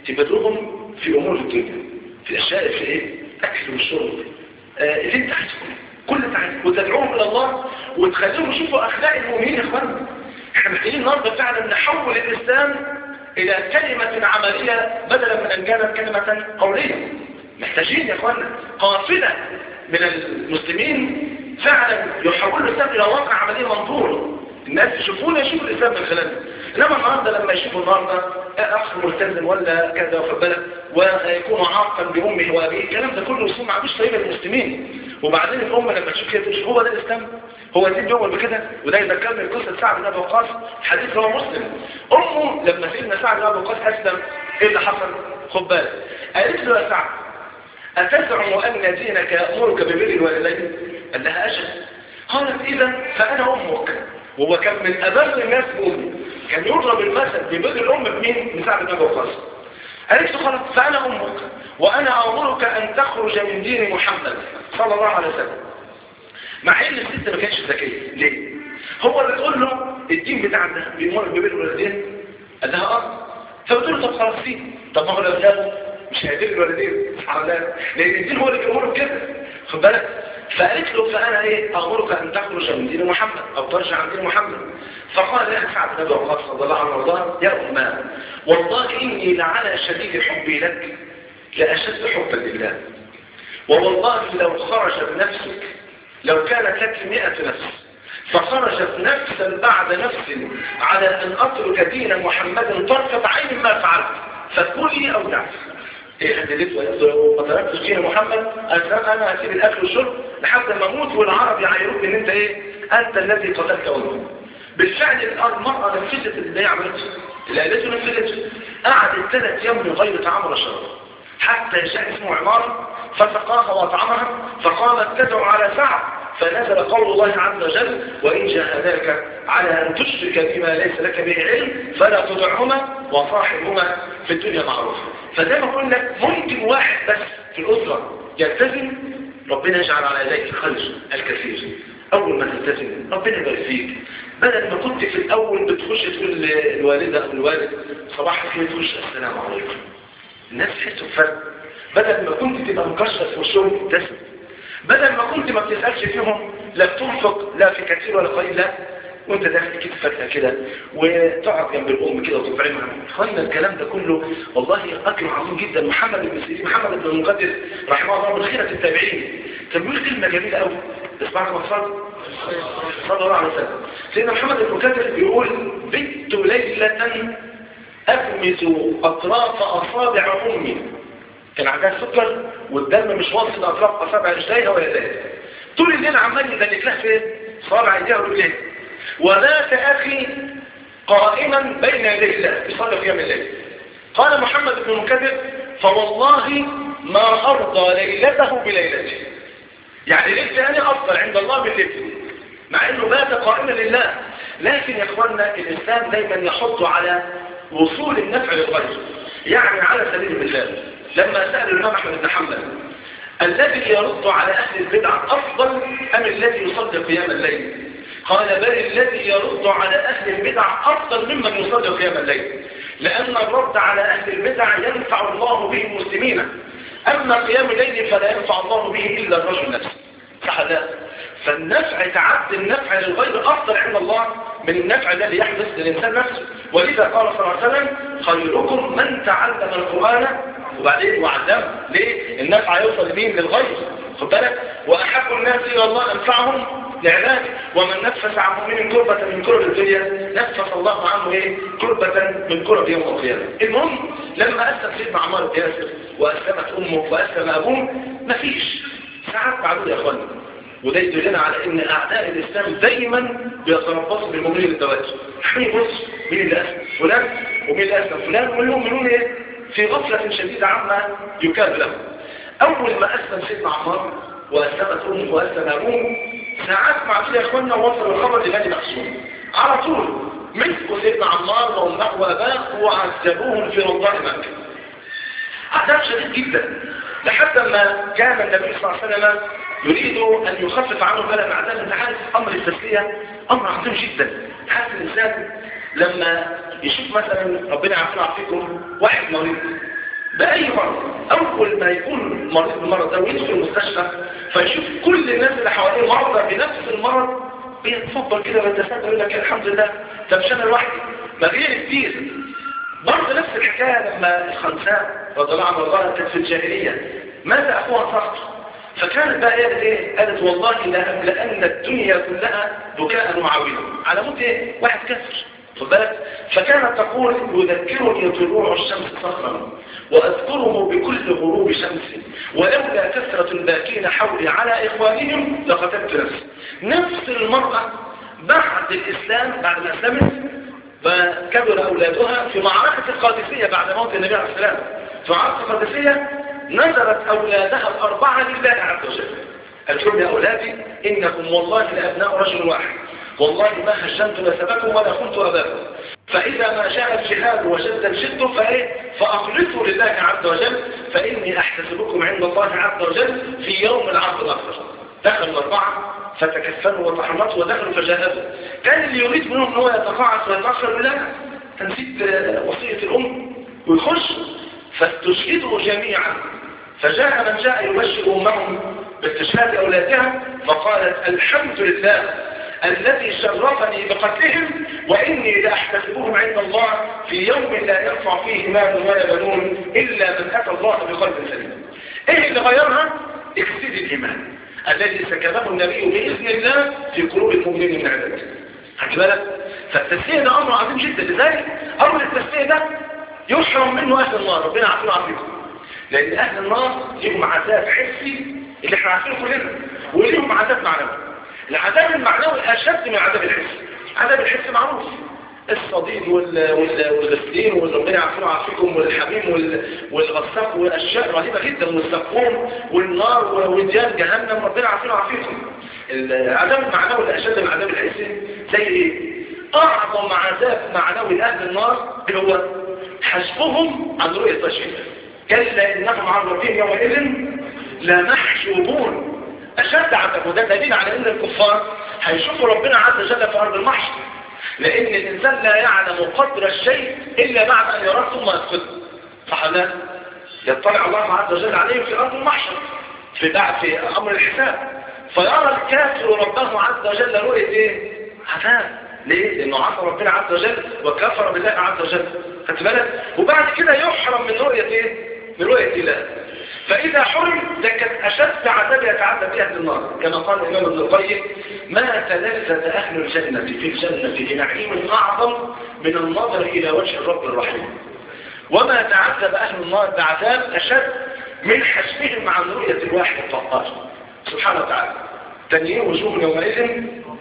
تبدلهم في امور الدنيا في الاشياء في ايه اكل والشرب آه اللي انت عايزه كل اللي انت عايزه وتدعوهم الى الله وتخليهم يشوفوا اخلاق المؤمنين يا اخوانا احنا محتاجين النهارده فعلا نحول الاسلام الى كلمه عمليه بدلا من ان كانت كلمه قوليه محتاجين يا اخوانا قافله من المسلمين فعلا يحولوا الاسلام الى واقع عمليه منظور الناس يشوفونا يشوفوا الاسلام من خلاله انما النهارده لما يشوفوا النهارده اخ ملتزم ولا كذا واخد بالك ويكون عاقا بامه وابيه الكلام ده كله اسلوب ما عندوش طيبه للمسلمين وبعدين الامه لما تشوف كده تقول هو ده الاسلام هو الدين بيؤمن بكده وده يذكرني قصه سعد بن ابي وقاص حديث هو مسلم امه لما سيدنا سعد بن ابي وقاص اسلم ايه اللي حصل خد بالك قالت له يا سعد اتزعم ان دينك يامرك ببر الوالدين قال لها اجل قالت اذا فانا امك وهو كان من أبر الناس بأمه كان يضرب المثل ببر الأم بمين؟ من سعد بن أبي وقاص قالت له خلاص فأنا أمك وأنا أمرك أن تخرج من دين محمد صلى الله عليه وسلم مع إن الست ما كانتش ذكية ليه؟ هو اللي تقول له الدين بتاعك ده بيمر ببر الوالدين قال لها اه فبتقول له طب خلاص فيه طب ما هو لو سابه مش هيدير الوالدين سبحان الله لأن الدين هو اللي بيأمره بكده خد بالك فقالت له فأنا إيه أمرك أن تخرج من دين محمد أو ترجع عن دين محمد فقال لها سعد بن أبي وقاص رضي الله عنه وارضاه يا أمه والله إني لعلى شديد حبي لك لأشد حبا لله ووالله لو خرجت نفسك لو كانت لك مئة نفس فخرجت نفسا بعد نفس على أن أترك دين محمد طرفة عين ما فعلت فكلي أو دعت هي هددته وما تركتش دين محمد قالت لا انا هسيب الاكل والشرب لحد ما اموت والعرب يعايروك ان انت ايه انت الذي قتلت امي بالفعل المرأة نفذت اللي هي عملته اللي قالته نفذته قعدت ثلاث ايام من غير طعام ولا شراب حتى جاء اسمه عمار فسقاها واطعمها فقامت تدعو على سعد فنزل قول الله عز وجل وإن جاهداك على أن تشرك بما ليس لك به علم فلا تطعهما وصاحبهما في الدنيا معروف فزي ما قلنا لك ممكن واحد بس في الأسرة يلتزم ربنا يجعل على يديك الخير الكثير أول ما تلتزم ربنا يبارك فيك بدل ما كنت في الأول بتخش تقول الوالدة أو الوالد صباح الخير تخش السلام عليكم الناس تحسوا بفرق بدل ما كنت تبقى مكشف في وشهم تسلم بدل ما كنت ما بتسألش فيهم لا بتنفق لا في كثير ولا قليل لا وانت داخل كده فجأة كده وتقعد جنب الأم كده وتطعمها خلينا الكلام ده كله والله أكل عظيم جدا محمد بن سيرين محمد بن المقدس رحمه الله من خيرة التابعين كان بيقول كلمة جميلة قوي اسمعكم أطفال صلى الله عليه وسلم سيدنا محمد بن المقدس بيقول بت ليلة أغمز أطراف أصابع أمي كان عندها سكر والدم مش واصل لأطراف أصابع رجليها ويديها طول الليل عمال يدلك لها فين صابع ايديها ورجليها وذات أخي قائما بين يدي الله يصلي قيام الليل قال محمد بن مكذب فوالله ما أرضى ليلته بليلته يعني ليلة ثاني أفضل عند الله من ليلته مع أنه بات قائما لله لكن يا إخواننا الإنسان دايما يحط على وصول النفع للغير يعني على سبيل المثال لما سأل الإمام أحمد بن حنبل الذي يرد على أهل البدع أفضل أم الذي يصلي قيام الليل قال بل الذي يرد على أهل البدع أفضل ممن يصلي قيام الليل لأن الرد على أهل البدع ينفع الله به المسلمين أما قيام الليل فلا ينفع الله به إلا الرجل نفسه صح لا فالنفع تعد النفع للغير أفضل عند الله من النفع الذي يحدث للإنسان نفسه ولذا قال صلى الله عليه وسلم خيركم من تعلم القرآن وبعدين وعلمه ليه النفع يوصل لمين للغير خد بالك وأحب الناس إلى الله أنفعهم لعلاج ومن نفس عن مؤمن كربة من كرب الدنيا نفس الله عنه ايه كربة من كرب يوم القيامة المهم لما أسلم سيدنا عمار بن ياسر وأسلمت أمه وأسلم أبوه مفيش ساعات معدود يا أخواني وده يدلنا على ان اعداء الاسلام دايما بيتربصوا بالمؤمنين الدوائر حين بص مين اللي اسلم فلان ومين اللي اسلم فلان والمؤمنون ايه في غفلة شديدة عما يكاد له اول ما اسلم سيدنا عمار واسلمت امه واسلم ابوه ساعات معدودة يا اخوانا وصل الخبر لبني مقسوم على طول مسكوا سيدنا عمار وامه واباه وعذبوهم في رمضان مكة عذاب شديد جدا لحد ما كان النبي صلى الله عليه وسلم يريد أن يخفف عنه بلد عذاب انت عارف أمر التسلية أمر عظيم جدا عارف الإنسان لما يشوف مثلا ربنا يعافينا ويعافيكم واحد مريض بأي مرض أول ما يكون مريض بالمرض ده ويدخل المستشفى فيشوف كل الناس اللي حواليه مرضى بنفس المرض بيتفضل كده بالتسلية يقول لك الحمد لله ده مش أنا لوحدي ما غير كتير برضه نفس الحكاية لما الخنساء رضي الله عنه وارضاها كانت في الجاهلية ماذا أخوها صخر فكانت بقى قالت ايه قالت والله لأن الدنيا كلها بكاء وعويلا على موت ايه واحد كسر خد بالك فكانت تقول يذكرني طلوع الشمس صخرا واذكره بكل غروب شمس ولولا كثرة الباكين حولي على اخوانهم لقتلت نفسي نفس المرأة بعد الاسلام بعد ما اسلمت فكبر اولادها في معركة القادسية بعد موت النبي عليه السلام في معركة القادسية نظرت أولادها الأربعة لله عز وجل قالت لهم يا أولادي إنكم والله لأبناء رجل واحد والله ما هجنت نسبكم ولا كنت أباكم فإذا ما جاء الجهاد وجد الجد فإيه فأخلصوا لله عز وجل فإني أحتسبكم عند الله عز وجل في يوم العرض الأكبر دخلوا الأربعة فتكفلوا وتحرمتوا ودخلوا فجاهدوا كان اللي يريد منهم أنه يتقاعس ويتأخر لا تنسيت وصية الأم ويخش فاستشهدوا جميعا فجاء من جاء يبشر أمهم باستشهاد أولادها فقالت الحمد لله الذي شرفني بقتلهم وإني لأحتسبهم عند الله في يوم لا يرفع فيه مال ولا بنون إلا من أتى الله بقلب سليم إيه اللي غيرها؟ اكسيد الإيمان الذي سكبه النبي بإذن الله في قلوب المؤمنين من عباده خلي بالك فالتسلية ده أمر عظيم جدا لذلك أمر التسلية ده يحرم منه أهل النار ربنا عافينا وعافيكم لان اهل النار ليهم عذاب حسي اللي احنا عارفينه كلنا وليهم عذاب معنوي العذاب المعنوي اشد من العذاب الحسي العذاب الحسي معروف الصديد وال- وال- والغسلين والربنا يعفو عافيكم والحميم وال- والغساق واشياء رهيبه جدا والزقوم والنار وديان جهنم ربنا يعفو عافيكم العذاب المعنوي الاشد من العذاب الحسي زي ايه اعظم عذاب معنوي لاهل النار هو حسبهم عن رؤيه وجه الله كلا انهم عن ربهم يومئذ لمحجوبون اشد عذاب وده دليل على ان الكفار هيشوفوا ربنا عز وجل في ارض المحشر لان الانسان لا يعلم قدر الشيء الا بعد ان يراه ثم يفقده صح ولا لا؟ يطلع الله عز وجل عليه في ارض المحشر في بعد في امر الحساب فيرى الكافر ربه عز وجل رؤيه ايه عذاب ليه لانه عصى ربنا عز وجل وكفر بالله عز وجل خدت بالك وبعد كده يحرم من رؤيه ايه من رؤيه الله فإذا حرم ده كانت أشد عذاب يتعذب بها في النار كما قال الإمام ابن القيم ما تلذذ أهل الجنة في الجنة بنعيم أعظم من النظر إلى وجه الرب الرحيم وما تعذب أهل النار بعذاب أشد من حسبهم عن رؤية الواحد الطهار سبحانه وتعالى تنين وجوه يومئذ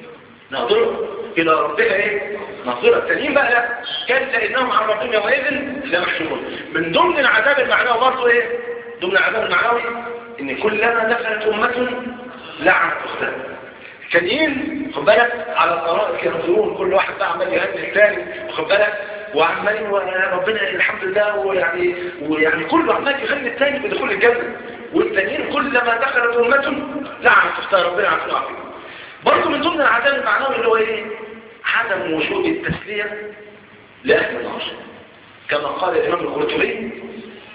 ناظرة إلى ربها إيه؟ ناظرة التانيين بقى كان لأنهم عن ربهم يومئذ لمحشومون من ضمن العذاب المعنوي برضه إيه؟ ضمن العذاب المعنوي إن كلما دخلت أمة لعنت أختها التانيين خد بالك على الطرائق ينظرون كل واحد بقى عمال يهدي الثاني خد بالك وعمال وربنا الحمد لله ويعني ويعني كله عمال يخلي الثاني بدخول الجنة والتانيين كلما دخلت أمة لعنت أختها ربنا عافينا وعافينا برضه من ضمن العذاب المعنوي اللي هو ايه عدم وجود التسلية لأهل النار كما قال الإمام القرطبي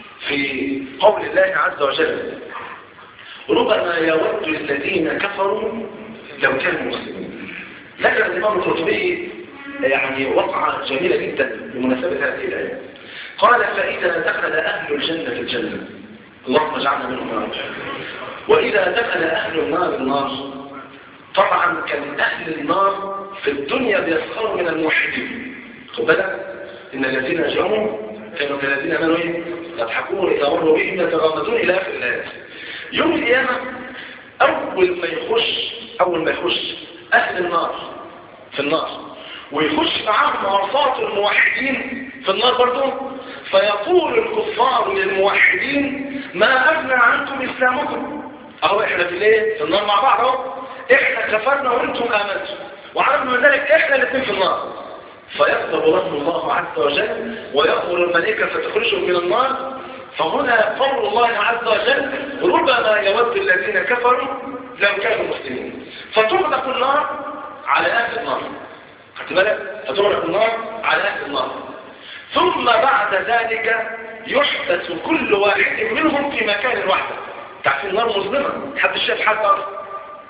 في قول الله عز وجل ربما يود الذين كفروا لو كانوا مسلمين ذكر الإمام القرطبي يعني وقعة جميلة جدا بمناسبة هذه الآية قال فإذا دخل أهل الجنة في الجنة اللهم اجعلنا منهم يا رب وإذا دخل أهل النار النار طبعا كان أهل النار في الدنيا بيسخروا من الموحدين خد بالك إن الذين أجرموا كانوا كالذين امنوا ايه يضحكون إذا مروا بهم يتغامزون إلى آخر الآيات يوم القيامة أول ما يخش أول ما يخش أهل النار في النار ويخش معاهم عصاة الموحدين في النار برضو فيقول الكفار للموحدين ما أغنى عنكم إسلامكم أهو إحنا في الايه في النار مع بعض أهو إحنا كفرنا وأنتم آمنتم وعرفنا من ذلك إحنا الاثنين في النار فيغضب لهم الله عز وجل ويأمر الملائكة فتخرجهم من النار فهنا قول الله عز وجل ربما يود الذين كفروا لو كانوا مسلمين فتغلق النار على أهل النار خدت بالك فتغلق النار على أهل النار ثم بعد ذلك يحبس كل واحد منهم في مكان واحد تعرفين النار مظلمة محدش شايف حد أصلا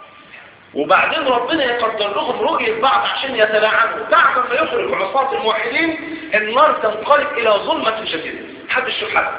وبعدين ربنا يقدر لهم رؤية بعض عشان يتلاعنوا بعد ما يخرج عصاة الموحدين النار تنقلب إلى ظلمة شديدة محدش يشوف حد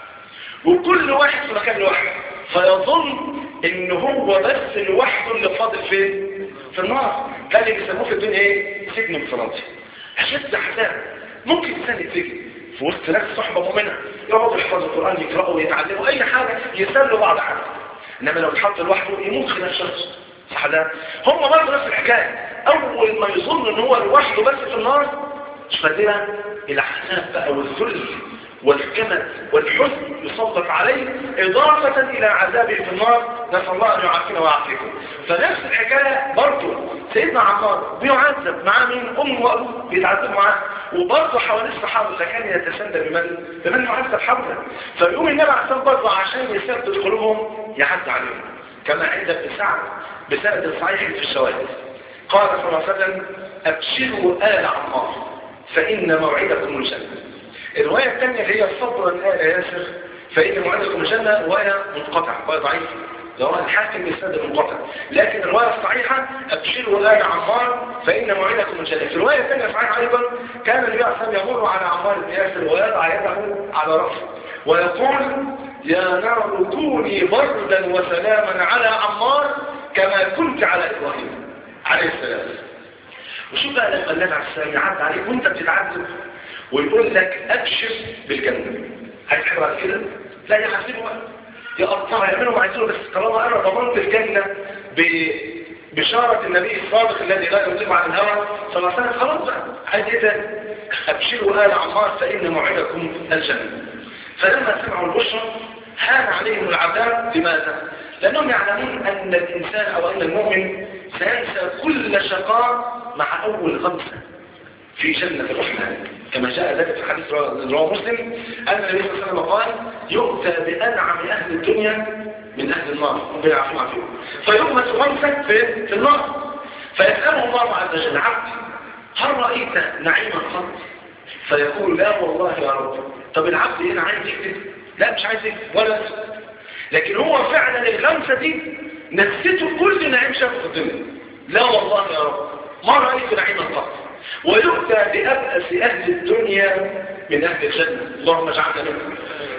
وكل واحد في مكان لوحده فيظن ان هو بس لوحده اللي فاضل فين في النار ده اللي بيسموه في الدنيا ايه سجن انفرادي اشد احزاب ممكن انسان يتسجن في وسط ناس صحبه مؤمنه يقعدوا يحفظوا القران يقراوا ويتعلموا اي حاجه يسلوا بعض حاجه انما لو اتحط لوحده يموت خلال شخص صح ده هم برضه نفس الحكايه اول ما يظن ان هو لوحده بس في النار فدنا العذاب بقى والذل والكمد والحزن يسلط عليه إضافة إلى عذابه في النار نسأل الله أن يعافينا ويعافيكم فنفس الحكاية برضه سيدنا عمار بيعذب معاه مين أم وأبوه بيتعذب معاه وبرضه حواليه الصحابة فكان يتسنى بمن بمن يعذب حوله فيقوم النبي عليه الصلاة برضه عشان يثبت قلوبهم يعز عليهم كما عند ابن سعد بسند صحيح في الشواهد قال صلى الله عليه وسلم أبشروا آل عمار فإن موعدكم الجنة الرواية الثانية اللي هي صبرا آل ياسر فإن موعدكم الجنة رواية منقطعة رواية ضعيفة رواية الحاكم بالسند المنقطع لكن الرواية الصحيحة أبشروا آل عمار فإن موعدكم الجنة في الرواية الثانية صحيحة أيضا كان النبي عليه الصلاة والسلام يمر على عمار بن ياسر ويضع يده على رأسه ويقول يا نار كوني بردا وسلاما على عمار كما كنت على إبراهيم عليه السلام وشوف بقى لما النبي عليه السلام يعد عليك وانت بتتعذب ويقول لك ابشر بالجنة عايز تحب بعد كده لا يحاسبوا بقى يقطعوا يعملوا ما عايزينه بس طالما انا ضمنت الجنه ببشاره النبي الصادق الذي لا ينطق عن الهوى صلى الله عليه وسلم خلاص بقى عايز ايه تاني ابشروا ال عمار فان موعدكم الجنه فلما سمعوا البشرى هان عليهم العذاب لماذا؟ لأنهم يعلمون أن الإنسان أو أن المؤمن سينسى كل شقاء مع أول غمسة في جنة الرحمن كما جاء ذلك في حديث رواه مسلم أن النبي صلى الله عليه وسلم قال يؤتى بأنعم أهل الدنيا من أهل النار ربنا يعفو عنهم فيغمس غمسة في, في النار فيسأله الله عز وجل عبدي هل رأيت نعيما قط؟ فيقول لا والله يا رب طب العبد هنا عايز يكتب لا مش عايز يكتب ولا يكتب لكن هو فعلا الغمسة دي نسيته كل نعيم شافه في الدنيا لا والله يا رب ما رأيت نعيما قط ويؤتى بأبأس أهل الدنيا من أهل الجنة اللهم اجعلنا منهم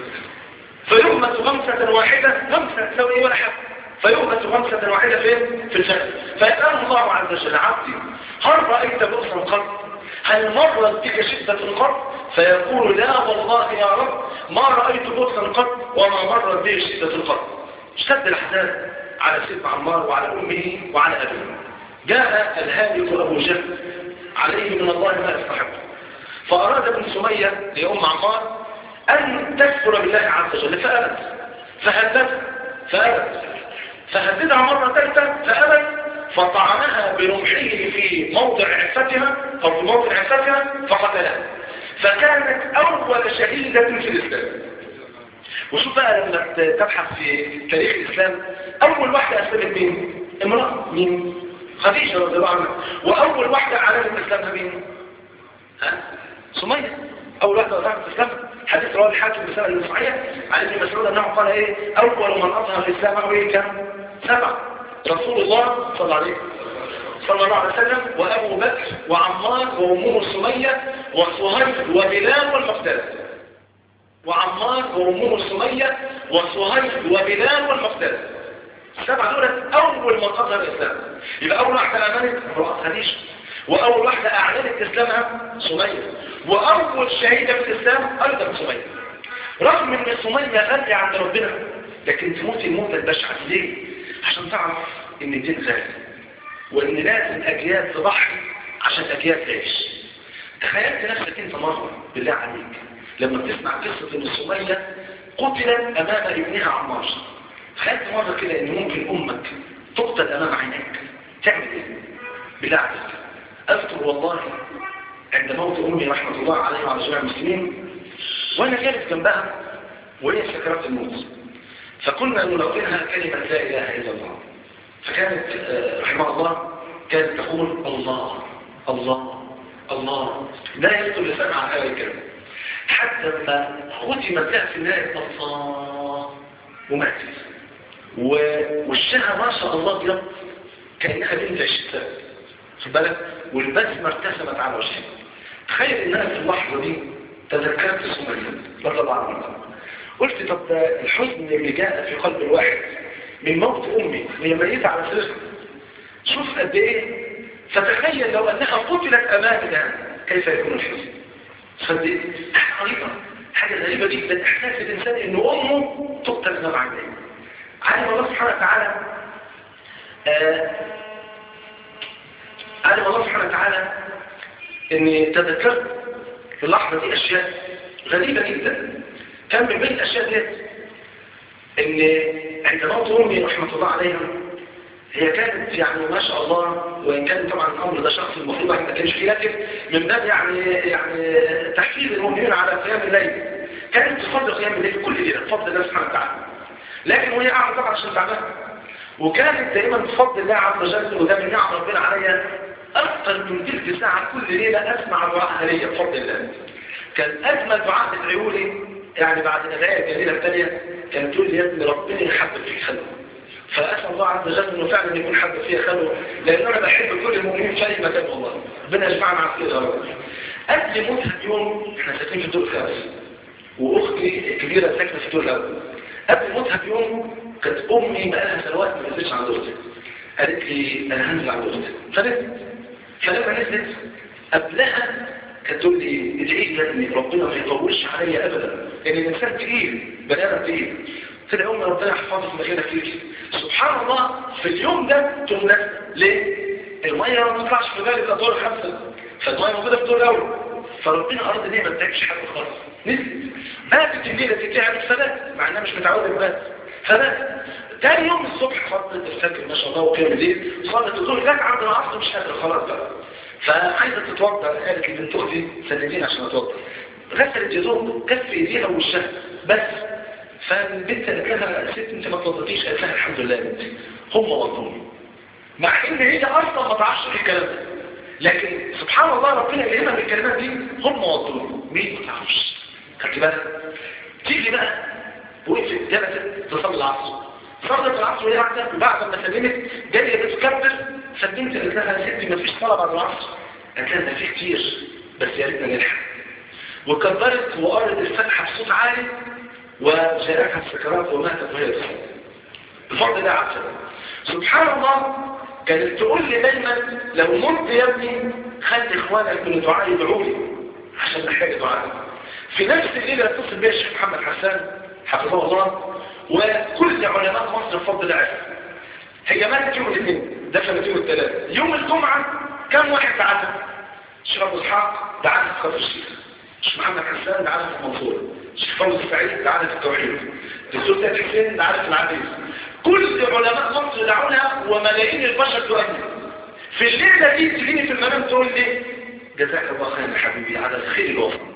فيغمس غمسة واحدة غمسة لو ايه ولا حاجة فيغمس غمسة واحدة فين؟ في الجنة فيسأله الله عز وجل عبدي هل رأيت بؤسا قط؟ هل مرت بك شدة قط؟ فيقول لا والله يا رب ما رأيت بؤسا قط وما مرت به شدة قط اشتد الأحزان على سيدنا عمار وعلى أمه وعلى أبيه جاء الهالك أبو جهل عليه من الله ما يستحق فأراد ابن سمية لأم عمار أن تكفر بالله عز وجل فأبت فهددها فأبت فهددها مرة ثالثة فأبت فطعنها برمحه في موضع عفتها أو في موضع عفتها فقتلها فكانت أول شهيدة في الإسلام وشوف بقى لما تبحث في تاريخ الإسلام أول واحدة أسلمت مين؟ امرأة مين؟ خديجة رضي الله عنها وأول واحدة أعلنت إسلامها مين؟ ها؟ سمية أول واحدة أعلنت إسلامها حديث رواه الحاكم بسنة المصحيح عن ابن مسعود أنه قال إيه أول من أظهر الإسلام هو إيه كان؟ سبعة رسول الله صلى الله عليه صلى الله عليه وسلم وأبو بكر وعمار وأمه سمية وصهيب وبلال والمقداد وعمار وأمه سمية وصهيب وبلال والمقداد السبعة دول أول من أظهر الإسلام يبقى أول واحدة أعلنت خديجة وأول واحدة أعلنت إسلامها سمية وأول شهيدة في الإسلام أيضا سمية رغم أن سمية غالية عند ربنا لكن تموت الموتة البشعة ليه؟ عشان تعرف أن الدين غالي وأن لازم أجيال تضحي عشان أجيال تعيش تخيلت نفسك أنت مرة بالله عليك لما بتسمع قصة أن سمية قتلت أمام ابنها عمار تخيلت مرة كده أن ممكن أمك تقتل أمام عينيك تعمل إيه؟ بالله عليك أذكر والله عند موت أمي رحمة الله عليها وعلى جميع المسلمين وأنا جالس جنبها وهي سكرات الموت فكنا نلقنها كلمة لا إله إلا الله فكانت رحمه الله كانت تقول الله الله الله لا يذكر لسان عن هذا الكلمة حتى ما ختمت لها في النهاية الله وماتت ووشها ما شاء الله ابيض كأنها بنت عشرين سنة خد بالك والبسمة ارتسمت على وجهها تخيل ان انا في اللحظة دي تذكرت سمية رضي الله عنها قلت طب ده الحزن اللي جاء في قلب الواحد من موت امي وهي ميتة على سرها شوف قد ايه فتخيل لو انها قتلت امامنا كيف يكون الحزن صدق حاجة غريبة حاجة غريبة جدا احساس الانسان ان امه تقتل امام عينيه علم الله سبحانه وتعالى آه علم الله سبحانه وتعالى اني تذكرت في اللحظة دي اشياء غريبة جدا كان من بين الاشياء ديت ان عند موت امي رحمة الله عليها هي كانت يعني ما شاء الله وان كان طبعا الامر ده شخص المفروض ما كانش فيه لكن من باب يعني يعني تحفيز المؤمنين على قيام الليل كانت تفضل قيام الليل كل ليله بفضل الله سبحانه وتعالى لكن وهي قاعده طبعا عشان تعبانه وكانت دايما بفضل الله عز وجل وده من نعم ربنا عليا أكثر من تلك ساعة كل ليلة أسمع دعاء لي بفضل الله كان أجمل دعاء بتدعيه لي يعني بعد الآية الليلة الثانية كانت تقول لي يا ابني ربنا يحبب فيك خلوه فأسأل الله عز وجل أنه فعلا يكون حبب فيها خلوه لأن أنا بحب كل المؤمنين في أي مكان والله ربنا يجمعنا على خير يا رب قبل موتها بيوم احنا ساكنين في الدور الخامس وأختي الكبيرة ساكنة في الدور الأول قبل موتها بيوم كانت أمي بقالها سنوات ما نزلتش عند أختي قالت لي أنا هنزل عند أختي فنزلت فلما نزلت قبلها كانت تقول لي ادعي لي يا ابني ربنا ما يطولش عليا ابدا لان الانسان تقيل بني ادم تقيل في اليوم ربنا يحفظك مكانك فيه سبحان الله في اليوم ده تقوم نازله ليه؟ الميه ما بتطلعش في غالب الادوار الخمسه فالميه موجوده في الدور الاول فربنا اراد ان هي ما تتعبش حاجه خالص نزلت باتت الليله تتعب فبات مع انها مش متعوده تبات فبات تاني يوم الصبح صلت الفجر ما شاء الله وقيام الليل صلت الظهر لك عند العصر مش قادره خلاص بقى فعايزه تتوضا قالت لي بنت اختي سندين عشان اتوضا غسلت يدوم كف ايديها ووشها بس فالبنت قالت لها ست انت ما توضتيش قالت لها الحمد لله يا بنتي هم وضوني مع ان هي اصلا ما تعرفش الكلام ده لكن سبحان الله ربنا يلهمها بالكلمات دي هم وضوني مين ما تعرفش خدت بالك تيجي بقى وقفت جلست تصلي العصر صلت العصر وهي قاعده بعد ما سلمت جايه بتكبر فالبنت قالت لها يا ستي ما فيش صلاه بعد العصر قالت لها ده في كتير بس يا ريتنا نلحق وكبرت وقرت الفتحه بصوت عالي وجاءتها السكرات وماتت وهي تصلي بفضل الله عز وجل سبحان الله كانت تقول لي دايما لو مت يا ابني خلي اخوانك من دعاء يدعوا لي عشان محتاج دعاء في نفس الليله اتصل بيا الشيخ محمد حسان حفظه الله وكل علماء مصر بفضل الله عز هي ماتت يوم الاثنين دفنت يوم الثلاث يوم الجمعه كم واحد بعتها الشيخ ابو اسحاق دعانا في خلف الشيخ الشيخ محمد حسان دعانا في المنصوره الشيخ فوزي السعيد دعانا في التوحيد الدكتور سيد حسين دعانا في العزيز كل علماء مصر دعونا وملايين البشر تؤمن في الليله دي تجيني في المنام تقول لي جزاك الله خير يا حبيبي على الخير الوطن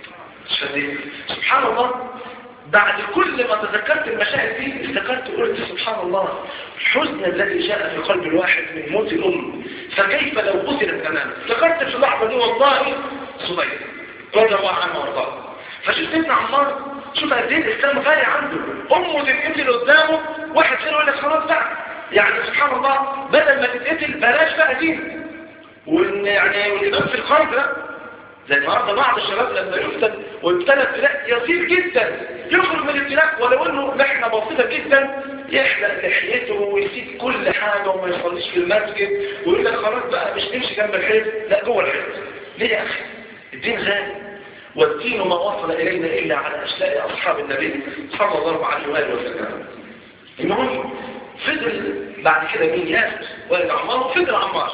سبحان الله بعد كل ما تذكرت المشاهد دي افتكرت وقلت سبحان الله الحزن الذي جاء في قلب الواحد من موت الأم فكيف لو قتلت أمامه افتكرت في اللحظة دي والله صبيت رضي الله عنه وارضاه فشفت ابن عمار شوف قد ايه الاسلام غالي عنده امه تتقتل قدامه واحد فينا يقول لك خلاص بقى يعني سبحان الله بدل ما تتقتل بلاش بقى دين وان يعني والامام في القلب ده زي النهارده بعض الشباب لما يفتن ويبتلى ابتلاء يسير جدا يخرج من الابتلاء ولو انه محنه بسيطه جدا يحلق لحيته ويسيب كل حاجه وما يصليش في المسجد ويقول لك خلاص بقى مش نمشي جنب الحيط لا جوه الحيط ليه يا اخي الدين غالي والدين ما وصل الينا الا على اشلاء اصحاب النبي صلى الله عليه واله وسلم المهم فضل بعد كده مين ياسر ولا عمار فضل عمار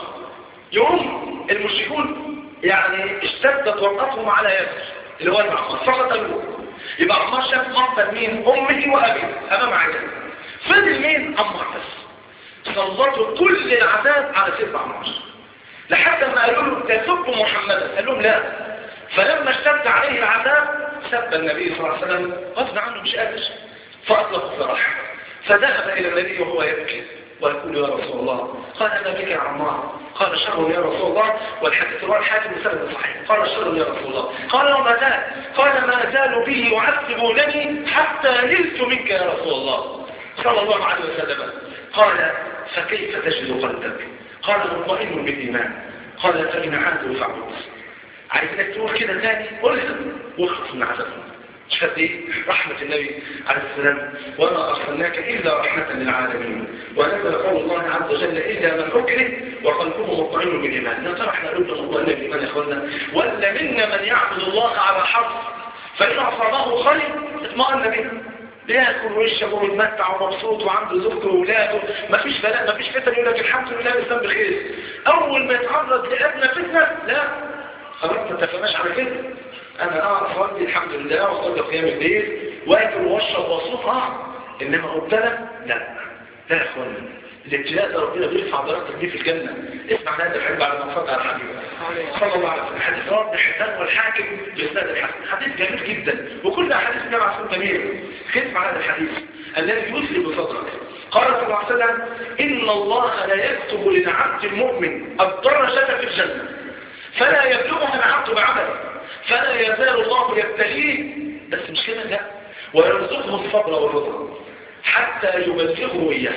يوم المشركون يعني اشتدت وقتهم على ياسر اللي هو عمار فقط قالوا يبقى عمار شاف مقتل مين امه وابيه امام عينه فضل مين عمار بس سلطوا كل العذاب على سيدنا عمار لحد ما قالوا له تسب محمدا قال لهم لا فلما اشتد عليه العذاب سب النبي صلى الله عليه وسلم غصب عنه مش قادر فاطلق الصراحه فذهب الى النبي وهو يبكي ويقول يا رسول الله قال أنا بك يا عمار قال شر يا رسول الله والحديث رواه الحاكم بسند صحيح قال شر يا رسول الله قال وما زال قال ما زالوا به يعذبونني حتى نلت منك يا رسول الله صلى الله عليه وسلم قال فكيف تجد قلبك قال مطمئن بالإيمان قال فإن عادوا فعبد عايزك تقول كده تاني قلها واخلص من عذابهم شفت ايه رحمة النبي عليه السلام وما أرسلناك إلا رحمة للعالمين ونزل قول الله عز وجل إلا من أكره وقلبه مطمئن بالإيمان لا ترى احنا قلنا مطمئن بالإيمان يا أخوانا ولا منا من يعبد الله على حرف فإن أصابه خير اطمئن به بياكل ويشرب ويتمتع ومبسوط وعنده زوجته واولاده مفيش بلاء مفيش فتن يقول لك الحمد لله الانسان بخير اول ما يتعرض لادنى فتنه لا خلاص ما تفهمش على كده انا اعرف اصلي الحمد لله واصلي قيام الليل واكل واشرب واصوم اه انما ابتلى لا لا يا اخوانا الابتلاء ده ربنا بيرفع درجتك دي في الجنه اسمع هذا الحديث بعد ما فضل على الحديث صلى الله عليه وسلم حديث رواه ابن حبان والحاكم باسناد الحسن حديث جميل جدا وكل احاديث النبي عليه الصلاه جميل اسمع هذا الحديث الذي يسلم صدرك قال صلى الله عليه وسلم ان الله لا يكتب للعبد المؤمن الدرجه في الجنه فلا يبلغها العبد بعمله فلا يزال الله يبتليه بس مش كده لا ويرزقه الصبر والرضا حتى يبلغه اياه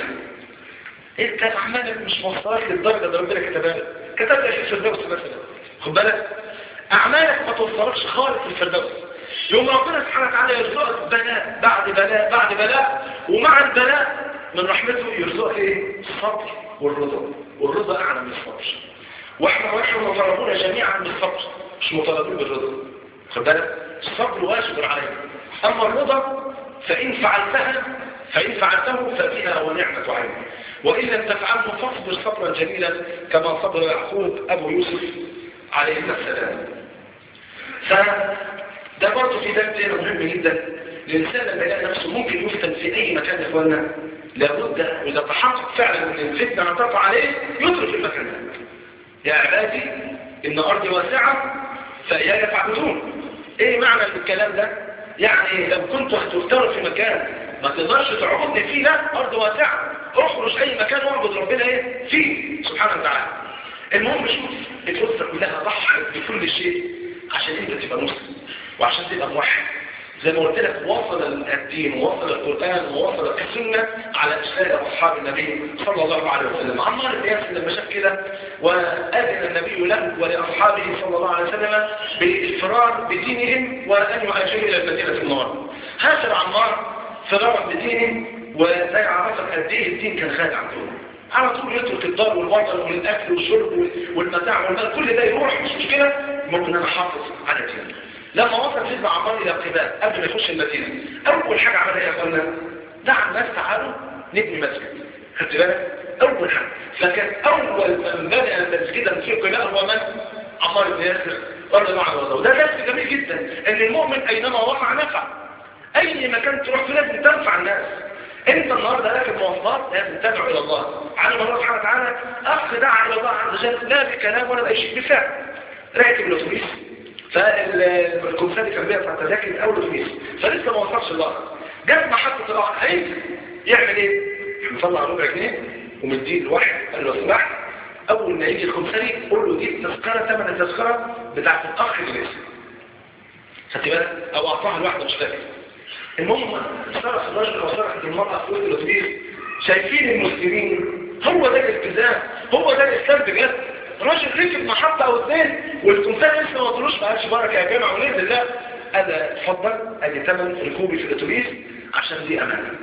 انت اعمالك مش موصلك للدرجه اللي ربنا كتبها لك كتب لك في الفردوس مثلا خد بالك اعمالك ما توصلكش خالص للفردوس يوم ربنا سبحانه وتعالى يرزقك بلاء بعد بلاء بعد بلاء ومع البلاء من رحمته يرزقك ايه الصبر والرضا والرضا اعلى من الصبر واحنا واحنا مطالبون جميعا بالصبر مش مطالبين بالرضا خد بالك الصبر واجب عليك اما الرضا فان فعلتها فان فعلته فبها ونعمه عين وان لم تفعله فاصبر صبرا جميلا كما صبر يعقوب ابو يوسف عليه السلام فده برضه في درس مهم جدا الانسان لما يلاقي نفسه ممكن يفتن في اي مكان يا اخوانا لابد اذا تحقق فعلا ان الفتنه هتقع عليه يترك المكان ده يا عبادي ان ارضي واسعه فاياي فاعبدون ايه معنى الكلام ده يعني لو كنت هتفترض في مكان ما تقدرش تعبدني فيه لا ارض واسعه اخرج اي مكان واعبد ربنا ايه فيه سبحانه وتعالى المهم شوف الاسره كلها ضحت بكل شيء عشان انت تبقى مسلم وعشان تبقى موحد زي ما قلت لك وصل الدين ووصل القرآن ووصل السنة على إشلاء أصحاب النبي صلى الله عليه وسلم عمار بن ياسر لما شاف كده وأذن النبي له ولأصحابه صلى الله عليه وسلم بالفرار بدينهم وأن يهاجروا إلى المدينة المنورة هاجر عمار فرارا بدينهم وده يعرفك قد إيه الدين كان خالي عندهم على طول يترك الدار والوطن والأكل والشرب والمتاع والمال كل ده يروح مش مشكلة ممكن أنا حافظ على ديني لما وصل سيدنا عمار الى قباء قبل ما يخش المدينه اول حاجه عملها ايه يا اخوانا دعا الناس تعالوا نبني مسجد خدت بالك اول حاجه فكان اول من بنى مسجدا في قباء هو من عمار بن ياسر رضي الله عنه وده درس جميل جدا ان المؤمن اينما وقع نفع اي مكان تروح فيه لازم تنفع الناس انت النهارده راكب مواصلات لازم تدعو الى الله علم الله سبحانه وتعالى اخ دعا الى الله عز وجل لا بكلام ولا باي شيء بفعل راكب الاتوبيس فالكمسان كان بيقطع تذاكر اول اتوبيس فلسه ما وصلش الله جت محطه الاخر هينزل يعمل ايه مطلع ربع جنيه ومديه لواحد قال له اسمح اول ما يجي الخمساني قول له دي التذكره ثمن التذكره بتاعت الاخ اللي لسه خدت بالك او اعطاها لواحده مش فاكر المهم صرف الرجل وصرفت المراه في وسط الاتوبيس شايفين المسلمين هو ده الالتزام هو ده الاسلام بجد راجل ركب محطة او اثنين والتمثال لسه ما وصلوش ما قالش بركة يا جماعة ونزل لا انا اتفضل ادي ثمن ركوبي في الاتوبيس عشان دي امانة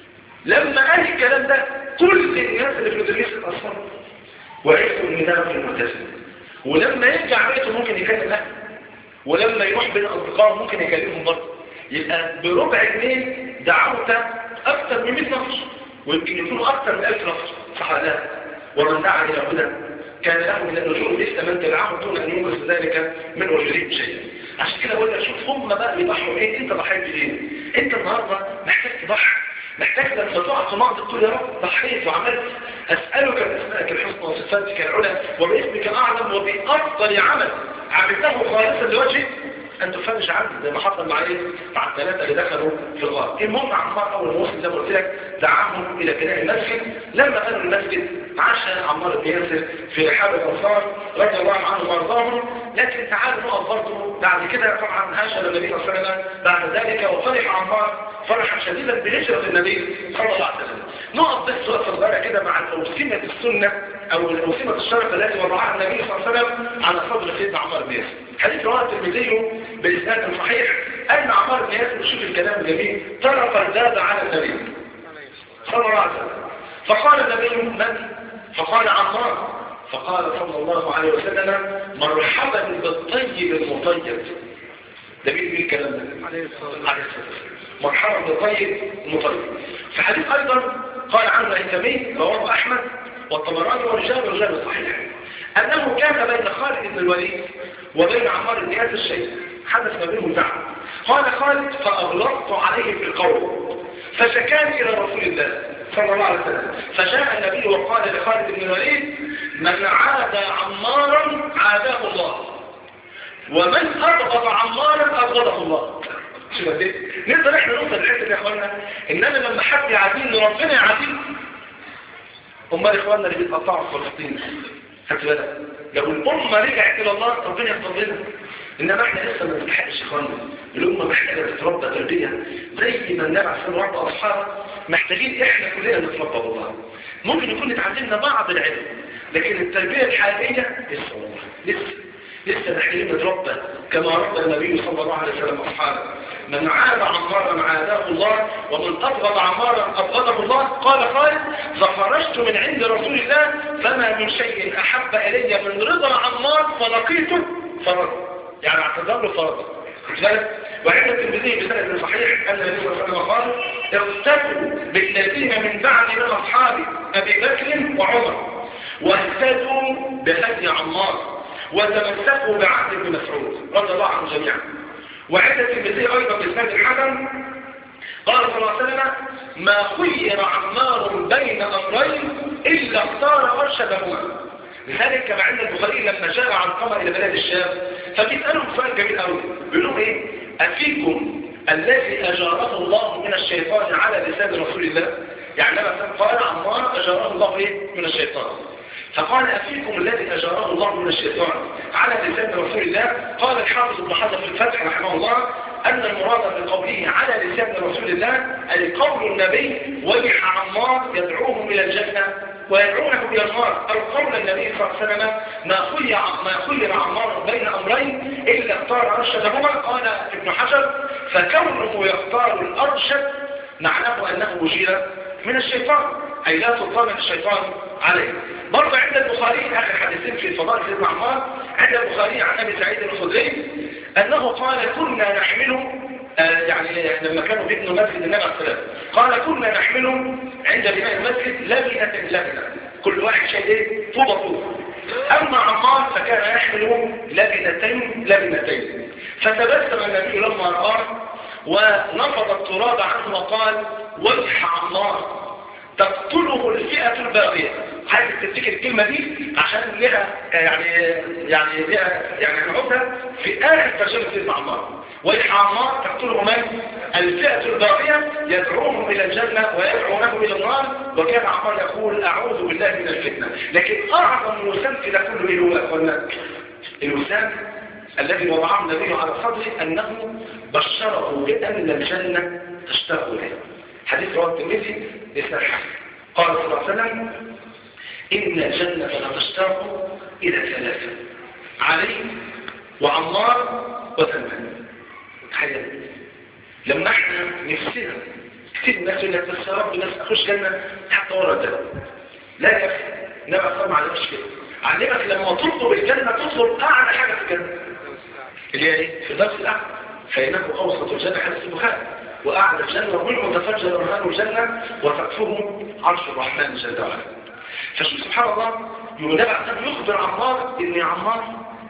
لما قال الكلام ده كل الناس اللي في الاتوبيس اتأثروا وعرفوا ان ده راجل ملتزم ولما يرجع بيته ممكن يكلم اهله ولما يروح بين اصدقائه ممكن يكلمهم برضه يبقى بربع جنيه دعوت اكثر من 100 نفر ويمكن يكونوا اكثر من 1000 نفر صح ولا لا ومن دعا الى هدى كان له من النجوم مثل من تبعه دون ان ينقص ذلك من اجرهم شيئا عشان كده بقول لك شوف هم بقى بيضحوا ايه انت ضحيت بايه انت النهارده محتاج تضحي محتاج لما تقع في معضل تقول يا رب ضحيت وعملت اسالك باسمائك الحسنى وصفاتك العلى وباسمك الاعظم وبافضل عمل عملته خالصا لوجهك أن تفرج عنه زي ما حصل مع ايه مع الثلاثة اللي دخلوا في الغار المهم عمار أول ما وصل زي ما قلت لك دعاهم إلى بناء المسجد لما بنوا المسجد عاش عمار بن ياسر في رحاب الأنصار رضي الله عنهم وارضاهم لكن تعالوا نقف برضه بعد كده طبعا هاجر النبي صلى الله عليه وسلم بعد ذلك وفرح عمار فرحا شديدا بهجرة النبي صلى الله عليه وسلم نقف بس وقفة صغيرة كده مع الأوسمة السنة أو الأوسمة الشرف التي وضعها النبي صلى الله عليه وسلم على صدر سيدنا عمار بن ياسر حديث رواه الترمذي بإسناد صحيح أن عمار بن ياسر شوف الكلام الجميل طرق الباب على النبي صلى الله عليه وسلم فقال النبي من؟ فقال عمار فقال صلى الله عليه وسلم مرحبا بالطيب المطيب ده مين مين الكلام ده؟ عليه الصلاة والسلام مرحبا بالطيب المطيب في حديث أيضا قال عنه الهيثمي رواه أحمد والطبراني ورجال رجال صحيح أنه كان بين خالد بن الوليد وبين عمار بن ياسر الشيء حدث ما بينهم زعم قال خالد فأغلقت عليه في القول فشكاني إلى رسول الله صلى الله عليه وسلم فجاء النبي وقال لخالد بن الوليد من عاد عمارا عاداه الله ومن أبغض عمارا أبغضه الله شو بدي نقدر احنا نوصل الحته دي يا اخوانا ان انا لما حد يعاديني ربنا يعاديني امال اخواننا اللي بيتقطعوا في فلسطين خدت بالك لو الامه رجعت الى الله ربنا يغفر لنا انما احنا لسه ما نستحقش يا اخوانا الامه محتاجه تتربى تربيه زي ما النبي عليه الصلاه ربى اصحابه محتاجين احنا كلنا نتربى والله ممكن يكون اتعلمنا بعض العلم لكن التربيه الحقيقيه لسه والله لسه لسه محتاجين نتربى كما ربى النبي صلى الله عليه وسلم اصحابه من عاد عمارا عاداه الله ومن ابغض عمارا ابغضه الله قال خالد فخرجت من عند رسول الله فما من شيء احب الي من رضا عمار فلقيته فرض يعني اعتذر له فرضا وعند الترمذي بسند صحيح ان النبي صلى الله عليه وسلم قال اقتدوا بالذين من بعد من اصحاب ابي بكر وعمر واهتدوا بهدي عمار وتمسكوا بعهد ابن مسعود رضي الله عنهم جميعا وعند الترمذي ايضا بسند الحسن قال صلى الله عليه وسلم ما خير عمار بين امرين الا اختار ارشدهما لذلك كما عند البخاري لما جاء عن قمر الى بلاد الشام فبيسالهم سؤال جميل قوي بيقول لهم ايه افيكم الذي اجاره الله من الشيطان على لسان رسول الله يعني لما قال عمار اجاره الله ايه من الشيطان فقال أفيكم الذي أجاره الله من الشيطان على لسان رسول الله قال الحافظ ابن حجر في الفتح رحمه الله أن المراد بقوله على لسان رسول الله أي قول النبي ويح عمار يدعوهم إلى الجنة ويدعونه إلى النار أو قول النبي صلى الله عليه وسلم ما خير ما خير عمار بين أمرين إلا اختار أرشدهما قال ابن حجر فكونه يختار الأرشد معناه أنه وجيل من الشيطان أي لا سلطان الشيطان عليه برضه عند البخاري آخر حديثين في فضائل سيدنا عمار عند البخاري عن أبي سعيد الخدري أنه قال كنا نحمله آه يعني لما كانوا بيبنوا مسجد النبي عليه الصلاة قال كنا نحمله عند بناء المسجد لبنة لبنة كل واحد شايل ايه طوبة طوبة أما عمار فكان يحمل لبنتين لبنتين فتبسم النبي لما رآه ونفض التراب عنه وقال ويح عمار تقتله الفئة الباغية عايز تفتكر الكلمة دي عشان لها يعني يعني لها يعني نعودها في آخر ترجمة سيدنا عمار ويح عمار تقتله من؟ الفئة الباغية يدعوهم إلى الجنة ويدعونه إلى النار وكان عمار يقول أعوذ بالله من الفتنة لكن أعظم وسام في ده كله إيه هو أخوانا الوسام الذي وضعه النبي على صدره أنه بشره بأن الجنة تشتاق له حديث رواه الترمذي بإسناد حسن قال صلى الله عليه وسلم إن الجنة لتشتاق إلى ثلاثة علي وعمار وسلمان تخيل لما احنا نفسنا كتير الناس يقول لك بس يا رب الناس اخش جنة حتى ورا ده لا يا اخي النبي صلى الله عليه وسلم كده علمك لما تطلب الجنة تطلب أعلى حاجة في الجنة اللي هي ايه؟ في درس الأعلى فإنه أوسط الجنة حديث البخاري وأعلى الجنة ومنه تفجر أرهان الجنة وتكفه عرش الرحمن جل وعلا فشوف سبحان الله ينبع أن يخبر عمار إن عمار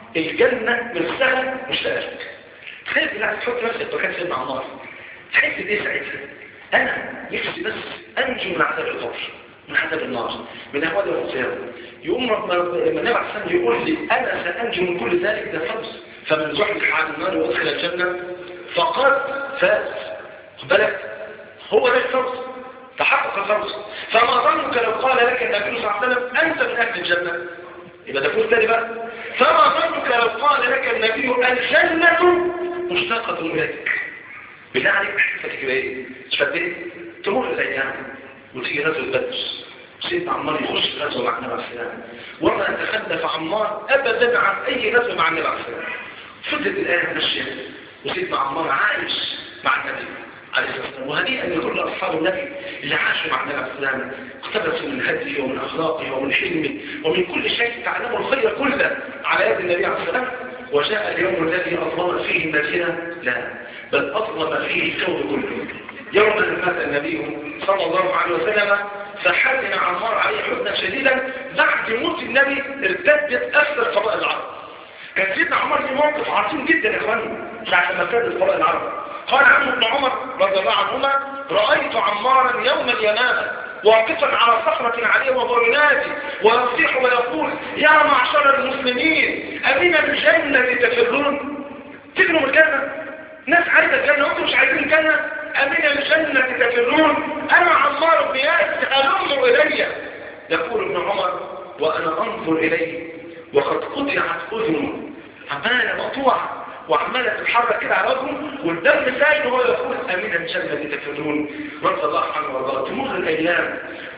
الجنة من سهل مش لأجلك تخيل بالله تحط نفسك مكان سيدنا عمار تحس بإيه ساعتها أنا نفسي بس أنجو من عذاب القبر من عذاب النار من أهوال القيامة يقوم لما النبي عليه الصلاة يقول لي أنا سأنجو من كل ذلك ده فوز فمن زحزح عن النار وادخل الجنة فقد فاز بالك هو ده الفوز تحقق الفوز فما ظنك لو قال لك النبي صلى الله عليه وسلم أنت من أهل الجنة يبقى ده فوز تاني بقى فما ظنك لو قال لك النبي الجنة مشتاقة إليك بالله عليك فتكر ايه تفديه تمر الأيام وتيجي غزوة بدر سيدنا عمار يخش في غزوة مع النبي عليه السلام وما يتخلف عمار أبدا عن أي غزوة مع النبي عليه السلام فضلت الآية ماشية وسيدنا عمار عايش مع النبي عليه الصلاة والسلام وهنيئا لكل أصحاب النبي اللي عاشوا مع النبي عليه السلام اقتبسوا من هديه ومن أخلاقه ومن حلمه ومن كل شيء تعلموا الخير كله على يد النبي عليه السلام وجاء اليوم الذي أظلم فيه المدينة لا بل أظلم فيه الكون كله يوم أن مات النبي صلى الله عليه وسلم فحزن عمار عليه حزنا شديدا بعد موت النبي ارتدت أكثر فضاء العرب كان سيدنا عمر في موقف عظيم جدا يا اخواني ساعة ما كان الفضاء العرب قال عنه ابن عمر رضي الله عنهما رأيت عمارا يوم اليمامة واقفا على صخرة عليه وهو ينادي ويصيح ويقول يا معشر المسلمين أمين الجنة تفرون تجنوا من الجنة ناس عايزة الجنة وانتم مش عايزين الجنة أمين الجنة تفرون أنا عمار بن ياس ألم إلي يقول ابن عمر وأنا أنظر إليه وقد قطعت أذنه عمالة مقطوعة وعمالة تتحرك كده على وجهه والدم سايل وهو يقول أمين الجنة تفرون رضي الله عنه وارضاه تمر الأيام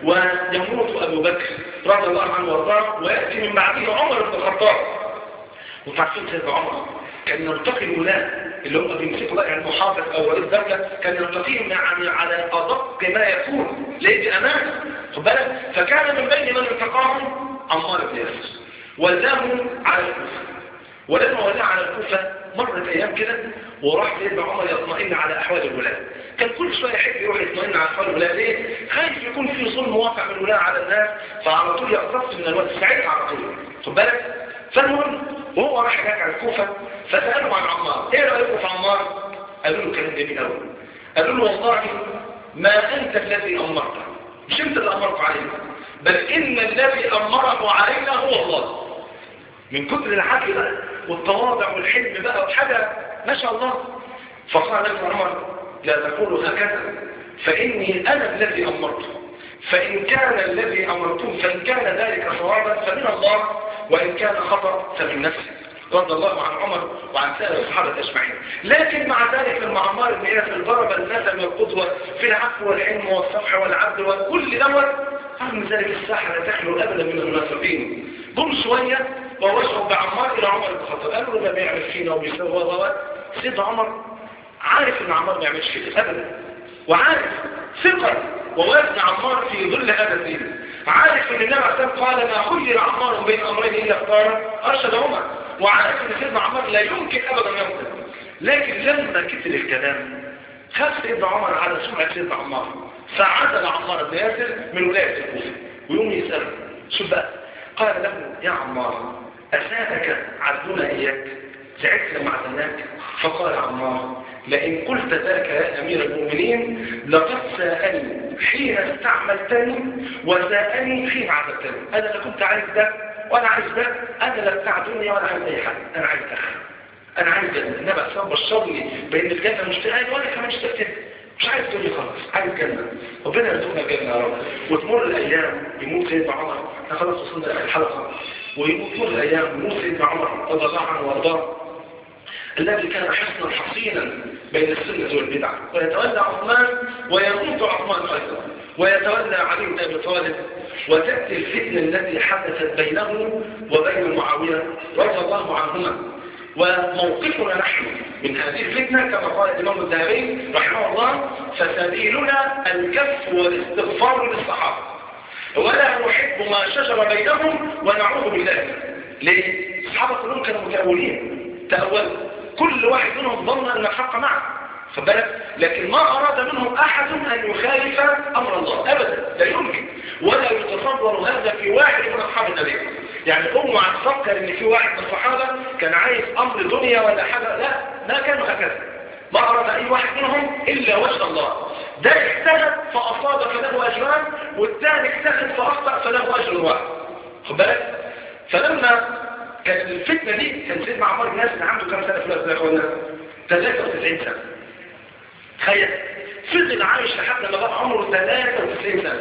ويموت أبو بكر رضي الله عنه وارضاه ويأتي من بعده عمر بن الخطاب وتعرفين سيدنا عمر كان يلتقي الولاة اللي هم بيمسكوا بقى المحافظ او ولي الدولة كان يلتقيهم يعني على ادق ما يكون ليه بأمانة خد بالك فكان من بين من التقاهم عمار بن ياسر ولاه على الكوفة ولما ولاه على الكوفة مرت ايام كده وراح سيدنا عمر يطمئن على احوال الولاة كان كل شويه يحب يروح يطمئن على احوال الولاة ليه خايف يكون في ظلم واقع من الولاة على الناس فعلى طول يقتص من الوقت ساعتها على طول خد بالك فالمهم وهو راح هناك على الكوفه فسالوا عن عمار ايه رايكم في عمار قالوا له كلام جميل قوي قالوا له والله ما انت الذي امرته مش انت اللي امرته علينا بل ان الذي امره علينا هو الله من كتر العدل بقى والتواضع والحلم بقى وحاجة ما شاء الله فقال ابن عمر لا تقولوا هكذا فإني أنا الذي أمرت فإن كان الذي أمرتم فإن كان ذلك صوابا فمن الله وإن كان خطأ فمن نفسي رضي الله عن عمر وعن سائر الصحابة أجمعين لكن مع ذلك لما عمار بن ياسر ضرب المثل والقدوة في العفو والحلم والصفح والعدل وكل دوت رغم ذلك الساحة لا تخلو أبدا من المنافقين جم شوية ووجهوا بعمار إلى عمر بن الخطاب قالوا له ده بيعمل فينا وبيسوي و سيد عمر عارف إن عمار ما يعملش كده أبدا وعارف ثقة ووزن عمار في ظل هذا الدين عارف ان النبي عليه قال ما خير عمار بين امرين الا اختار ارشد عمر وعارف ان سيدنا عمار لا يمكن ابدا يقتل لكن لما كتر الكلام خاف سيدنا عمر على سمعة سيدنا عمار فعزل عمار بن ياسر من ولاية الكوفة ويوم يسأله شو بقى قال له يا عمار أساءك عبدنا إياك زعلت لما عزلناك فقال عمار لئن قلت ذاك يا أمير المؤمنين لقد ساءني حين استعملتني وساءني حين عزلتني أنا لا كنت عايز ده وأنا عايز ده أنا لا بتاع دنيا ولا عايز أي حاجة أنا عايز أخر أنا عايز جنة النبي أصلا بشرني بأن الجنة مش تقال ولا كمان اشتقتني مش عايز دنيا خالص عايز جنة ربنا يرزقنا الجنة يا رب وتمر الأيام يموت سيدنا عمر احنا خلاص وصلنا لآخر الحلقة ويموت الأيام يموت سيدنا عمر رضي الله عنه وارضاه الذي كان حصنا حصينا بين السنة والبدعة ويتولى عثمان ويموت عثمان أيضا ويتولى علي بن أبي طالب وتأتي الفتنة التي حدثت بينه وبين معاوية رضي الله عنهما وموقفنا نحن من هذه الفتنة كما قال الإمام الذهبي رحمه الله فسبيلنا الكف والاستغفار للصحابة ولا نحب ما شجر بينهم ونعوذ بالله ليه؟ الصحابة كلهم كانوا متأولين تأولوا كل واحد منهم ظن أن الحق معه فبالك لكن ما أراد منهم أحد أن يخالف أمر الله أبدا لا يمكن ولا يتصور هذا في واحد من أصحاب النبي يعني أمه هتفكر أن في واحد من الصحابة كان عايز أمر دنيا ولا حاجة لا ما كانوا هكذا ما أراد أي واحد منهم إلا وجه الله ده اجتهد فأصاب فله أجران والثاني اجتهد فأخطأ فله أجر واحد خد بالك فلما كانت الفتنة دي كان سيدنا عمر بن ياسر عنده كام سنة في الأرض يا أخوانا 93 سنة تخيل فضل عايش لحد ما بقى عمره 93 سنة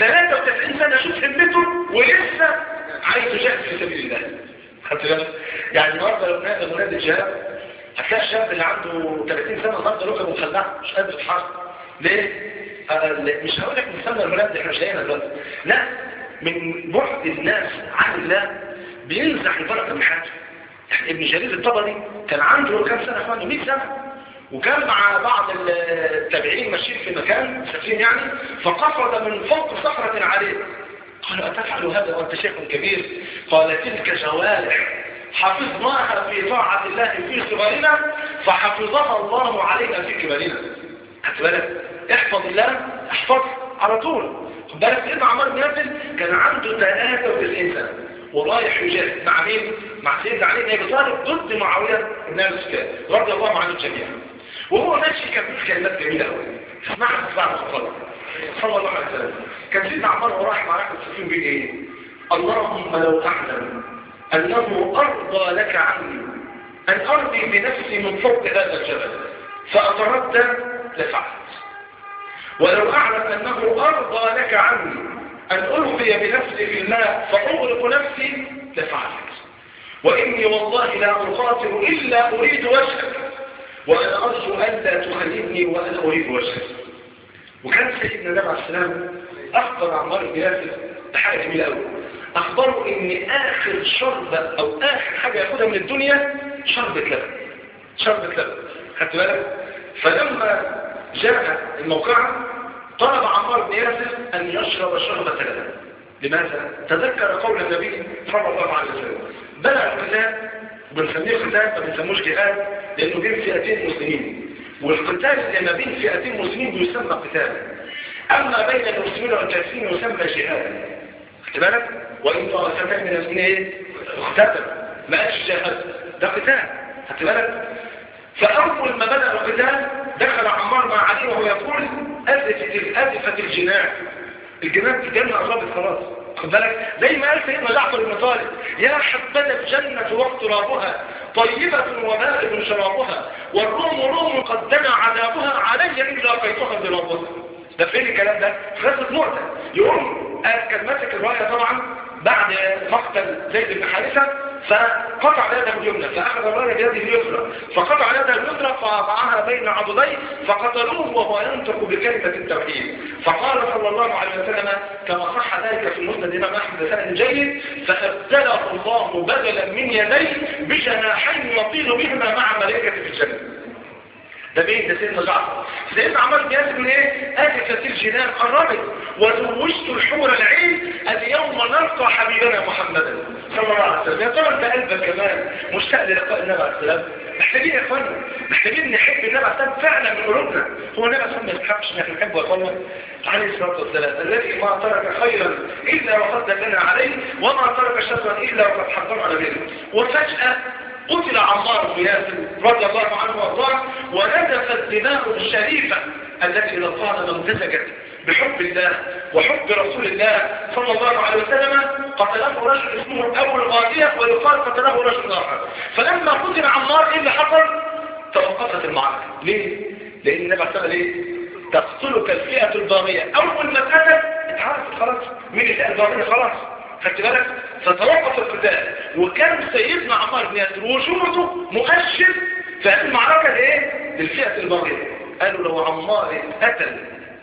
93 سنة شوف همته ولسه عايز يجاهد في سبيل الله خدت بالك يعني النهارده لو نادى منادي الجهاد هتلاقي الشاب اللي عنده 30 سنة النهارده ركبه مخلعه مش قادر يتحرك ليه؟ آه مش هقول لك من سنة المنادي احنا مش لاقيينها دلوقتي لا من بعد الناس عن الله بينزح البركة من حياته يعني ابن جرير الطبري كان عنده كام سنة اخوانه 100 سنة وكان مع بعض التابعين ماشيين في مكان مسافرين يعني فقفز من فوق صخرة عالية قالوا أتفعل هذا وأنت شيخ كبير قال تلك جوارح حفظناها في طاعة الله في صغرنا فحفظها الله علينا في كبرنا خدت بالك احفظ الله احفظ على طول خد بالك سيدنا عمر بن ياسر كان عنده 93 سنة ورايح يجاهد مع مين؟ مع سيدنا علي بن ابي طالب ضد معاويه بن ابي سفيان رضي الله عنه جميعا وهو ماشي كان بيقول كلمات جميله قوي اسمعها تسمعها الخطاب صلى الله عليه وسلم كان سيدنا عمر ورايح معركه السفين بيقول ايه؟ اللهم لو اعلم انه ارضى لك عني ان ارضي بنفسي من فوق هذا الجبل فاتردى لفعلت ولو اعلم انه ارضى لك عني أن ألقي بنفسي في الماء فأغرق نفسي لفعلت وإني والله لا أقاتل إلا أريد وجهك وأنا أرجو أن لا تخليني وأنا أريد وجهك وكان سيدنا النبي عليه السلام أخبر عمار بن ياسر بحاجة جميلة قوي أخبره إن آخر شربة أو آخر حاجة ياخدها من الدنيا شربة لبن شربة لبن خدت بالك فلما جاء الموقعة طلب عمار بن ياسر أن يشرب شربة لبن لماذا؟ تذكر قول النبي صلى الله عليه وسلم بلغ الكتاب بنسميه قتال ما بنسموش جهاد لانه بين فئتين مسلمين والقتال اللي ما بين فئتين مسلمين بيسمى قتال اما بين المسلمين والكافرين يسمى جهاد خدت بالك وان طائفتين من المسلمين ايه اقتتلوا ما قالش جهاد ده قتال خدت بالك فاول ما بدا القتال دخل عمار مع علي وهو يقول ازفت ازفت الجنان الجنان الجنه قربت خلاص خد بالك زي ما قال سيدنا جعفر بن طالب يا حبذا الجنة واقترابها طيبة وبارد شرابها والروم روم قد دنا عذابها علي إن لاقيتها برابها ده فين الكلام ده؟ في غزوة مؤتة يقوم كان ماسك الراية طبعا بعد مقتل زيد بن حارثة فقطع يده اليمنى فأخذ الراية بيده اليسرى فقطع يده اليسرى فوضعها بين عضديه فقتلوه وهو ينطق بكلمة التوحيد فقال صلى الله عليه وسلم كما صح ذلك في المسند إمام أحمد بسند جيد فأبدله الله بدلا من يديه بجناحين يطير بهما مع ملائكة في الجنة ده مين ده سيدنا جعفر سيدنا عمر بن ياسر من ايه ازفت الجنان قربت وزوجت الحور العين اليوم نلقى حبيبنا محمدا صلى الله عليه وسلم يا ترى انت قلبك كمان مشتاق للقاء النبي عليه السلام محتاجين يا اخوانا محتاجين نحب النبي عليه السلام فعلا من قلوبنا هو النبي عليه السلام ما يستحقش ان احنا نحبه يا اخوانا عليه الصلاه والسلام الذي ما ترك خيرا الا وقد دلنا عليه وما ترك شرا الا وقد حذرنا منه وفجاه قتل عمار بن ياسر رضي الله عنه وارضاه ونزفت دماؤه الشريفة التي إذا طالما امتزجت بحب الله وحب رسول الله صلى الله عليه وسلم قتله رجل اسمه أبو الغازية ويقال قتله رجل آخر فلما قتل عمار إيه اللي حصل؟ توقفت المعركة ليه؟ لأن النبي صلى الله عليه تقتلك الفئة الباغية أول ما اتقتل اتعرفت خلاص مين الفئة الباغية خلاص خدت بالك فتوقف القتال وكان سيدنا عمار بن ياسر وجوده مؤشر في هذه المعركه لايه للفئه الباغيه قالوا لو عمار اتقتل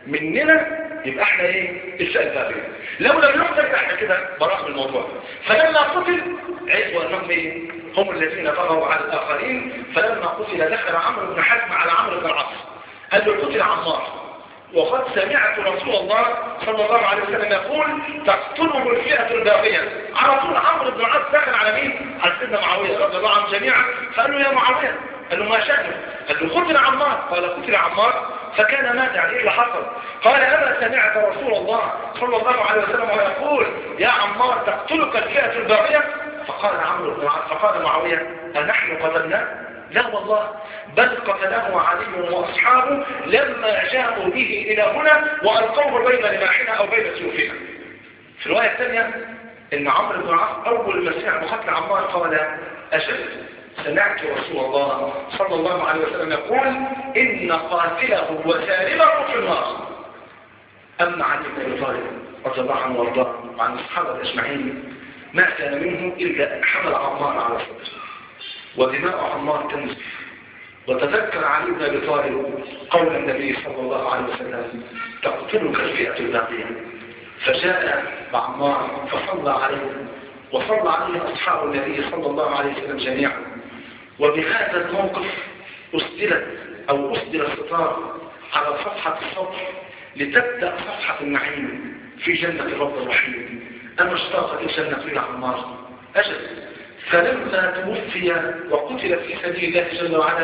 مننا يبقى احنا ايه الفئه الباغيه لو لم يقتل احنا كده براء من الموضوع فلما قتل عرفوا انهم ايه هم الذين طغوا على الاخرين فلما قتل دخل عمرو بن حزم على عمرو بن العاص قال له قتل عمار وقد سمعت رسول الله صلى الله عليه وسلم يقول تقتله الفئة الباغية على طول عمرو بن العاص دخل على مين؟ على سيدنا معاوية رضي الله عنهم جميعا فقال له يا معاوية قال له ما شأنه؟ قال له قتل عمار قال قتل عمار فكان ماذا يعني ايه اللي حصل؟ قال أما سمعت رسول الله صلى الله عليه وسلم ويقول يا عمار تقتلك الفئة الباغية فقال عمرو بن العاص فقال معاوية أنحن قتلناه؟ لا والله بل قتله علي واصحابه لما جاءوا به الى هنا والقوه بين رماحنا او بين سيوفنا في الروايه الثانيه ان عمرو بن العاص اول ما سمع بقتل عمار قال اجل سمعت رسول الله صلى الله عليه وسلم يقول ان قاتله وسالبه في النار اما علي بن ابي طالب رضي الله عنه وارضاه وعن الصحابه اجمعين ما كان منه الا ان حمل عمار على صدره ودماء عمار تنزف وتذكر علي بن ابي طالب قول النبي صلى الله عليه وسلم تقتلك الفئه الباقيه فجاء بعمار فصلى عليه وصلى عليه اصحاب النبي صلى الله عليه وسلم جميعا وبهذا الموقف اسدلت او اسدل الستار على صفحه الصبر لتبدا صفحه النعيم في جنه الرب الرحيم اما اشتاقت الجنه الى عمار اجل فلما توفي وقتل في سبيل الله جل وعلا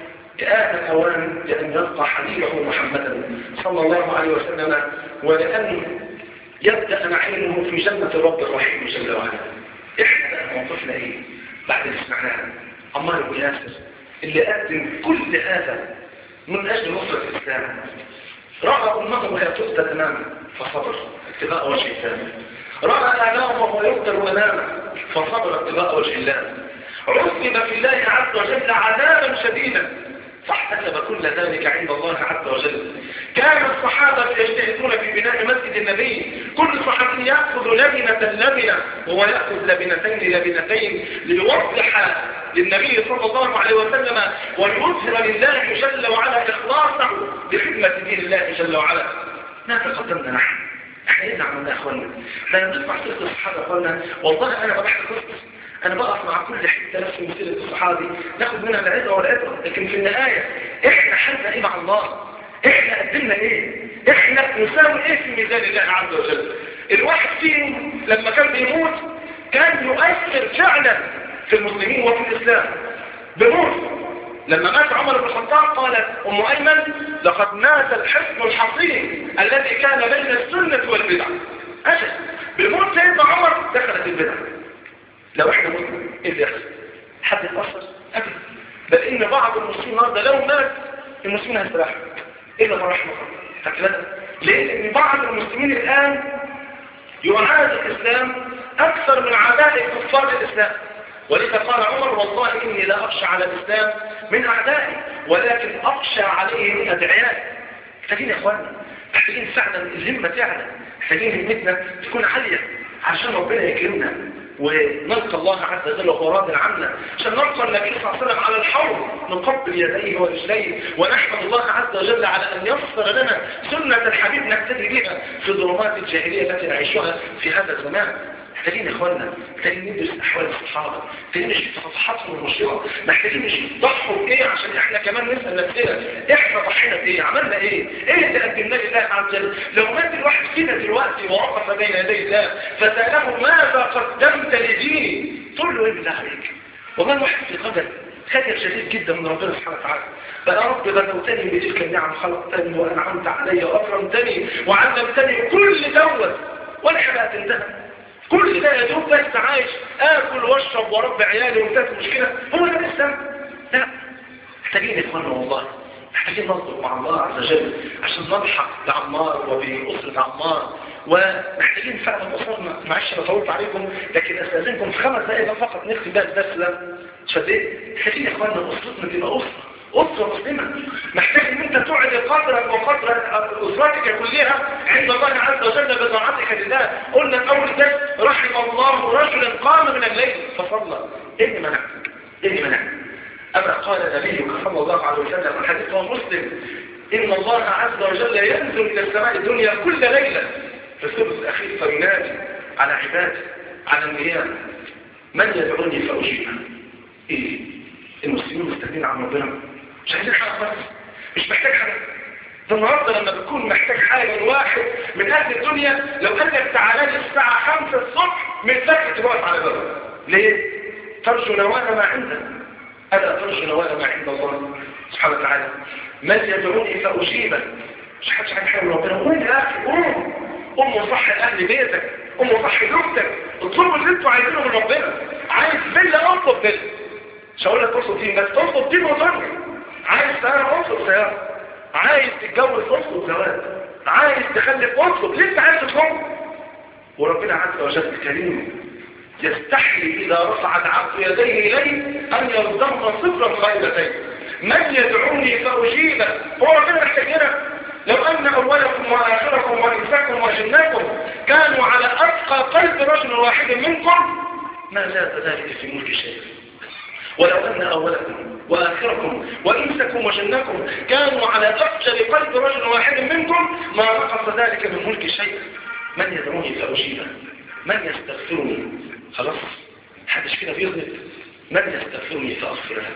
آن الأوان لأن يلقى حبيبه محمدا صلى الله عليه وسلم ولأن يبدأ نعيمه في جنة الرب الرحيم جل وعلا إحنا موقفنا إيه بعد اللي سمعناه عمار بن ياسر اللي قدم كل هذا من أجل نصرة الإسلام رأى أمه وهي تقتل أمامه فصبر اتباع وجه الله رأى أمامه وهو يقتل أمامه فصبر اتباع وجه الله عذب في الله عز وجل عذابا شديدا فاحتسب كل ذلك عند الله عز وجل كان الصحابة يجتهدون في بناء مسجد النبي كل صحابي يأخذ لبنة لبنة وهو يأخذ لبنتين لبنتين ليوضح للنبي صلى الله عليه وسلم ويظهر لله جل وعلا إخلاصه بخدمة دين الله جل وعلا ماذا قدمنا نحن احنا ايه عملنا يا اخوانا لا نسمع قصة الصحابة يا اخوانا والله انا بحكي قصة انا بقف مع كل حتة نفس مسيرة الصحابي ناخد منها العزة والعبرة لكن في النهاية احنا حالنا ايه مع الله احنا قدمنا ايه احنا نساوي ايه في ميزان الله عز وجل الواحد فيهم لما كان بيموت كان يؤثر فعلا في المسلمين وفي الإسلام بموت لما مات عمر بن الخطاب قالت أم أيمن لقد مات الحصن الحصين الذي كان بين السنة والبدع أجل بموت سيدنا عمر دخلت البدع لو احنا مسلم ايه اللي يحصل حد يتأثر أبدا بل إن بعض المسلمين النهارده لو مات المسلمين هيستراحوا إلا من رحمه الله لأن بعض المسلمين الآن يعاد الإسلام أكثر من عداء كفار الإسلام ولذا قال عمر والله إني لا أخشى على الإسلام من أعدائي ولكن أخشى عليه من أدعيائي محتاجين يا إخوانا محتاجين فعلا الهمة تعلى محتاجين همتنا تكون عالية عشان ربنا يكرمنا ونلقى الله عز وجل وهو راض عنا عشان نلقى النبي صلى الله عليه وسلم على الحوض نقبل يديه ورجليه ونحمد الله عز وجل على أن يسر لنا سنة الحبيب نهتدي بها في ظلمات الجاهلية التي نعيشها في هذا الزمان محتاجين يا اخوانا محتاجين ندرس احوال الصحابه محتاجين نشوف صفحاتهم المشهوره محتاجين نشوف ضحوا بايه عشان احنا كمان نسال نفسنا احنا ضحينا بايه عملنا ايه ايه اللي قدمناه لله عز وجل لو مات الواحد فينا دلوقتي ووقف بين يدي الله فساله ماذا قدمت لديني تقول له ايه بالله عليك والله الواحد في قدر خجل شديد جدا من ربنا سبحانه وتعالى فيا رب غزوتني بتلك النعم خلقتني وانعمت علي واكرمتني وعلمتني كل دوت والحياه تنتهي كل ده يا دوب بس عايش اكل واشرب واربي عيالي وانتهت المشكله هو ده الاسلام لا محتاجين يا اخوانا والله محتاجين نصدق مع الله عز وجل عشان نضحك بعمار وبأسرة عمار ومحتاجين فعلا أسرنا معلش انا طولت عليكم لكن استاذنكم في خمس دقائق فقط نختم بقى الدرس ده شديت محتاجين يا اخوانا اسرتنا تبقى اسره أسرة مسلمة محتاج ان انت تعد قدرك وقدر أسرتك كلها عند الله عز وجل بطاعتك لله قلنا في أول درس رحم الله رجلا قام من الليل فصلى ايه اللي منع ايه اللي منع أما قال نبيك صلى الله عليه وسلم الحديث هو مسلم إن الله عز وجل ينزل إلى السماء الدنيا كل ليلة في الثلث الأخير فينادي على عباده على النيام من يدعوني فأجيبه إيه المسلمين مستدين عن ربنا مش عايزين حاجة بس مش محتاج حاجة ده النهارده لما بتكون محتاج حاجة من واحد من أهل الدنيا لو قال لك تعالى لي الساعة 5 الصبح من ذاك تبقى على بابك ليه؟ ترجو نوال ما عندك ألا ترجو نوال ما عند الله سبحانه وتعالى من يدعوني فأجيبه مش حدش عايز حاجة من ربنا قوم يا أخي قوم قوم وصحي أهل بيتك قوم وصحي زوجتك اطلبوا اللي انتوا عايزينه من ربنا عايز فيلا اطلب فيلا مش هقول لك اطلب دين بس اطلب دين وطني عايز سيارة اطلب سيارة عايز تتجوز اطلب زواج عايز تخلف اطلب ليه انت عايز تطلب وربنا عز وجل كريم يستحي إذا رفع العبد يديه إليه أن يرزقنا صفرا خيرتين من يدعوني فأجيبه هو ربنا محتاجنا لو أن أولكم وآخركم وإنساكم وجناكم كانوا على أتقى قلب رجل واحد منكم ما زاد ذلك في ملك شيء ولو أن أولكم وآخركم وإنسكم وجنكم كانوا على أفجر قلب رجل واحد منكم ما نقص ذلك من ملك شيء من يدعوني فأجيبه من يستغفرني خلاص حدش كده بيغلط من يستغفرني فأغفر له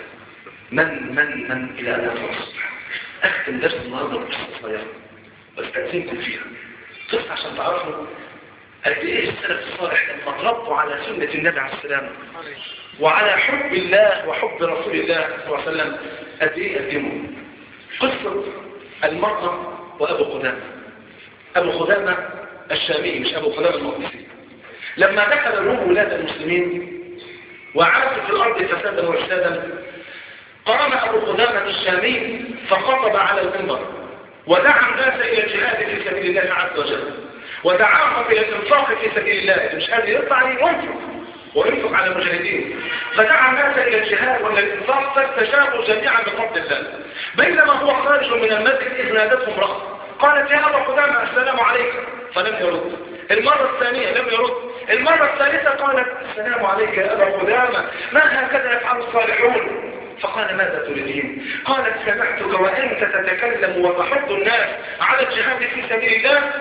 من من من إلى أن أصبح أختم درس النهارده بقصة صغيرة واستأذنكم فيها قصة عشان تعرفوا قد إيه السلف الصالح لما تربوا على سنة النبي عليه السلام وعلى حب الله وحب رسول الله صلى الله عليه وسلم قد إيه قدموا قصة المرأة وأبو قدامة أبو قدامة الشامي مش أبو قدامة المقدسي لما دخل الروم ولاد المسلمين وعاشوا في الأرض فسادا وإفسادا قام أبو قدامة الشامي فخطب على المنبر ودعا الناس إلى الجهاد في سبيل الله عز وجل ودعاهم إلى الإنفاق في سبيل الله مش قادر يطلع ينفق وينفق على المجاهدين فدعا الناس إلى الجهاد وإلى الإنفاق فاستجابوا جميعا بفضل الله بينما هو خارج من المسجد إذ نادته امرأة قالت يا أبا قدامة السلام عليكم فلم يرد المرة الثانية لم يرد المرة الثالثة قالت السلام عليك يا أبا قدامة ما هكذا يفعل الصالحون فقال ماذا تريدين قالت سمعتك وأنت تتكلم وتحض الناس على الجهاد في سبيل الله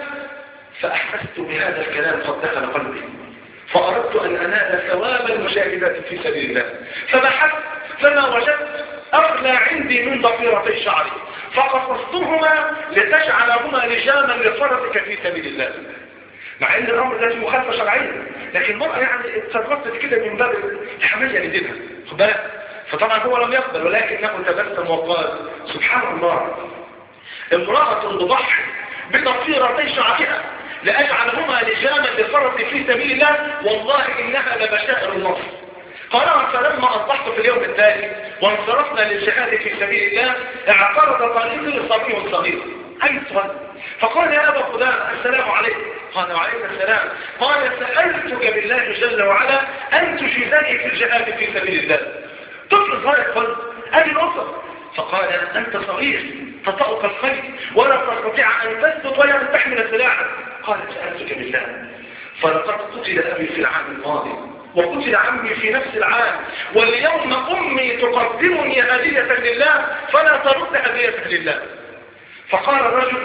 فأحسست بهذا الكلام قد دخل قلبي فأردت أن أنال ثواب المجاهدات في سبيل الله فبحثت فما وجدت أغلى عندي من ضفيرتي شعري فقصصتهما لتجعلهما لجاما لفرسك في سبيل الله مع ان الامر ده فيه مخالفه شرعيه لكن المراه يعني اتصرفت كده من باب الحميه لدينها خد بالك فطبعا هو لم يقبل ولكنه تبسم وقال سبحان الله امراه تضحي بضفيرتي شعرها لاجعلهما لجاما لفرس في سبيل الله والله انها لبشائر النصر قال فلما اصبحت في اليوم التالي وانصرفنا للجهاد في سبيل الله اعترض طريقي صبي صغير اي صغير فقال يا ابا قدامه السلام عليكم قال وعليكم السلام قال سالتك بالله جل وعلا ان تجيزني في الجهاد في سبيل الله طفل صغير قال ادي الاسر فقال انت صغير تطأك الخير ولا تستطيع ان تثبت ولا ان تحمل سلاحا قال سالتك بالله فلقد قتل ابي في العام الماضي وقتل عمي في نفس العام واليوم أمي تقدمني هدية لله فلا ترد هدية لله فقال الرجل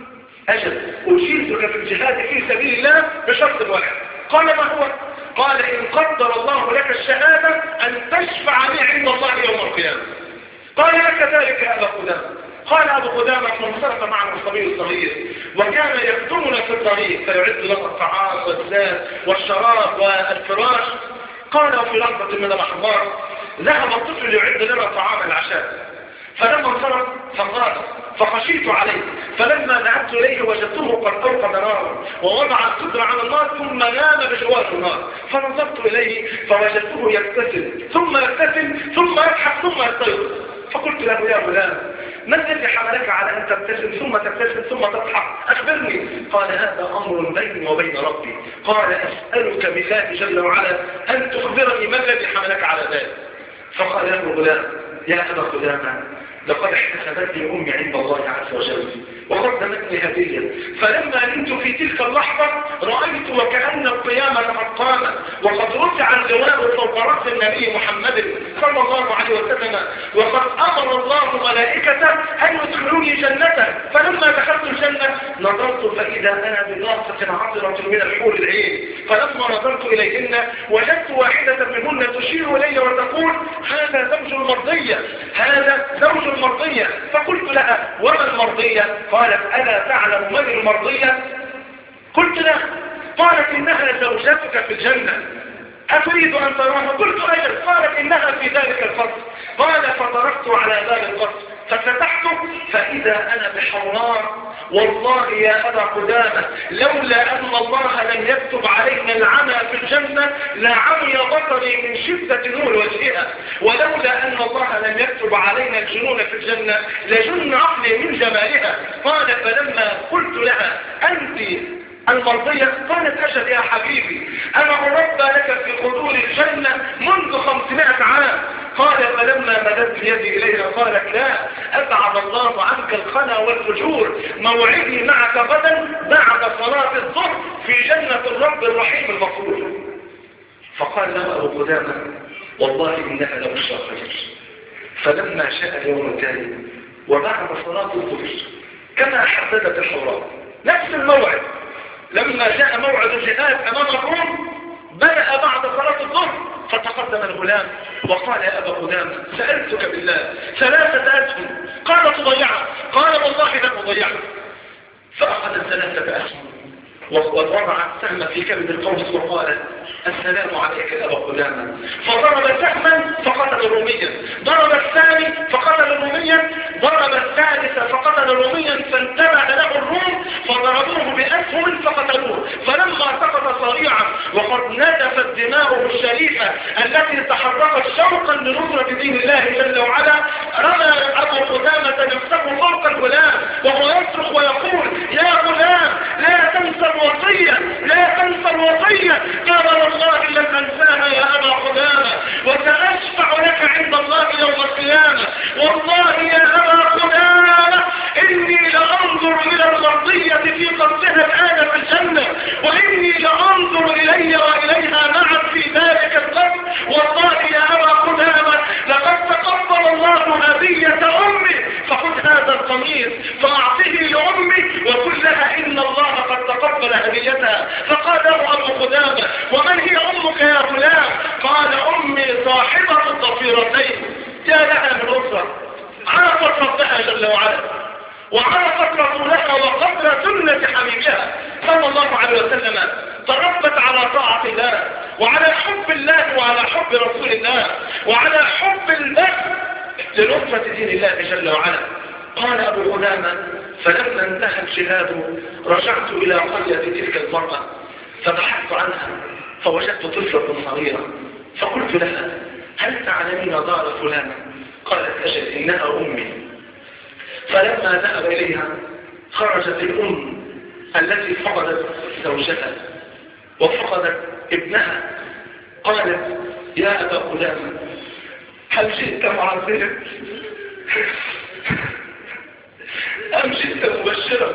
أجل أجيزك في الجهاد في سبيل الله بشرط واحد قال ما هو قال إن قدر الله لك الشهادة أن تشفع لي عند الله يوم القيامة قال لك ذلك يا أبا قدامة قال أبو قدامة فانصرف معنا الصبي الصغير وكان يخدمنا في الطريق فيعد لنا الطعام والزاد والشراب والفراش قال وفي لحظة من الأحبار ذهب الطفل يعد لنا طعام العشاء فلما انصرف فقال فخشيت عليه فلما ذهبت إليه وجدته قد أوقد نارا ووضع القدر على النار ثم نام بجوار النار فنظرت إليه فوجدته يبتسم ثم يبتسم ثم يضحك ثم يستيقظ فقلت له يا غلام ما الذي حملك على أن تبتسم ثم تبتسم ثم تضحك أخبرني قال هذا أمر بيني وبين ربي قال أسألك بالله جل وعلا أن تخبرني ما الذي حملك على ذلك فقال له غلام يا أبا قدامة لقد احتسبتني أمي عند الله عز وجل وقدمتني هدية فلما نمت في تلك اللحظة رأيت وكأن القيامة قد قامت وقد رفع اللواء فوق رأس النبي محمد صلى الله عليه وسلم وقد أمر الله ملائكته أن يدخلوني جنته فلما دخلت الجنة نظرت فإذا أنا بناصة عطرة من الحور العين فلما نظرت إليهن وجدت واحدة منهن تشير إلي وتقول هذا زوج المرضية هذا زوج المرضية فقلت لها وما المرضية قالت ألا تعلم من المرضية قلت لها قالت إنها زوجتك في الجنة أتريد أن تراها قلت أجل قالت إنها في ذلك الفصل قال فضربت على باب القصر ففتحته فإذا أنا بحرار والله يا أبا قدامة لولا أن الله لم يكتب علينا العمى في الجنة لعمي بصري من شدة نور وجهها ولولا أن الله لم يكتب علينا الجنون في الجنة لجن عقلي من جمالها قال فلما قلت لها أنت المرضية قالت أجل يا حبيبي أنا أربى لك في قدور الجنة منذ خمسمائة عام قال فلما مددت يدي إليها قالت لا أبعد الله عنك الخنا والفجور موعدي معك غدا بعد صلاة الظهر في جنة الرب الرحيم الغفور فقال له أبو قدامة والله إنها لبشرى خير فلما شاء اليوم التالي وبعد صلاة الظهر كما حددت الحوراء نفس الموعد لما جاء موعد الجهاد أمام الروم بدأ بعد صلاة الظهر فتقدم الغلام وقال يا أبا قدامة سألتك بالله ثلاثة أسهم قال تضيعها قال والله لن أضيعها فأخذ الثلاثة أسهم ووضع السهم في كبد القوس وقال السلام عليك يا أبا قدامة فضرب سهما فقتل روميا ضرب الثاني فقتل روميا ضرب الثالث فقتل روميا فانتبه له الروم فضربوه بأسهم فقتلوه فلما سقط صريعا وقد نزفت دماؤه الشريفة التي تحركت شوقا لنصرة دين الله جل وعلا رمى أبو قدامة نفسه فوق الغلام وهو يصرخ ويقول يا غلام لا تنسى الوصية لا تنسى الوصية قال والله لن أنساها يا أبا قدامة وسأشفع لك عند الله يوم القيامة والله يا أبا قدامة إني لأنظر إلى المرضية في قصدها الآن في الجنة وإني لأنظر إلي وإليها معا في ذلك القصد والله يا أبا قدامة لقد تقبل الله هدية أمي فخذ هذا القميص فأعطه لأمي وقل لها إن الله قد تقبل هديتها فقال له أبو قدامة ومن هي أمك يا غلام قال أمي صاحبة الضفيرتين يا لها من أسرة عرفت ربها جل وعلا وعرفت رسولها وقدر سنة حبيبها صلى الله عليه وسلم تربت على طاعة الله وعلى حب الله وعلى حب رسول الله وعلى حب البر لنصرة دين الله جل وعلا قال أبو غلامة فلما انتهى الجهاد رجعت إلى قرية تلك المرأة فبحثت عنها فوجدت طفلة صغيرة فقلت لها هل تعلمين دار فلانة قالت أجل إنها أمي فلما ذهب إليها خرجت الأم التي فقدت زوجها وفقدت ابنها قالت يا أبا غلامة هل جئت معذرا أم جئت مبشرا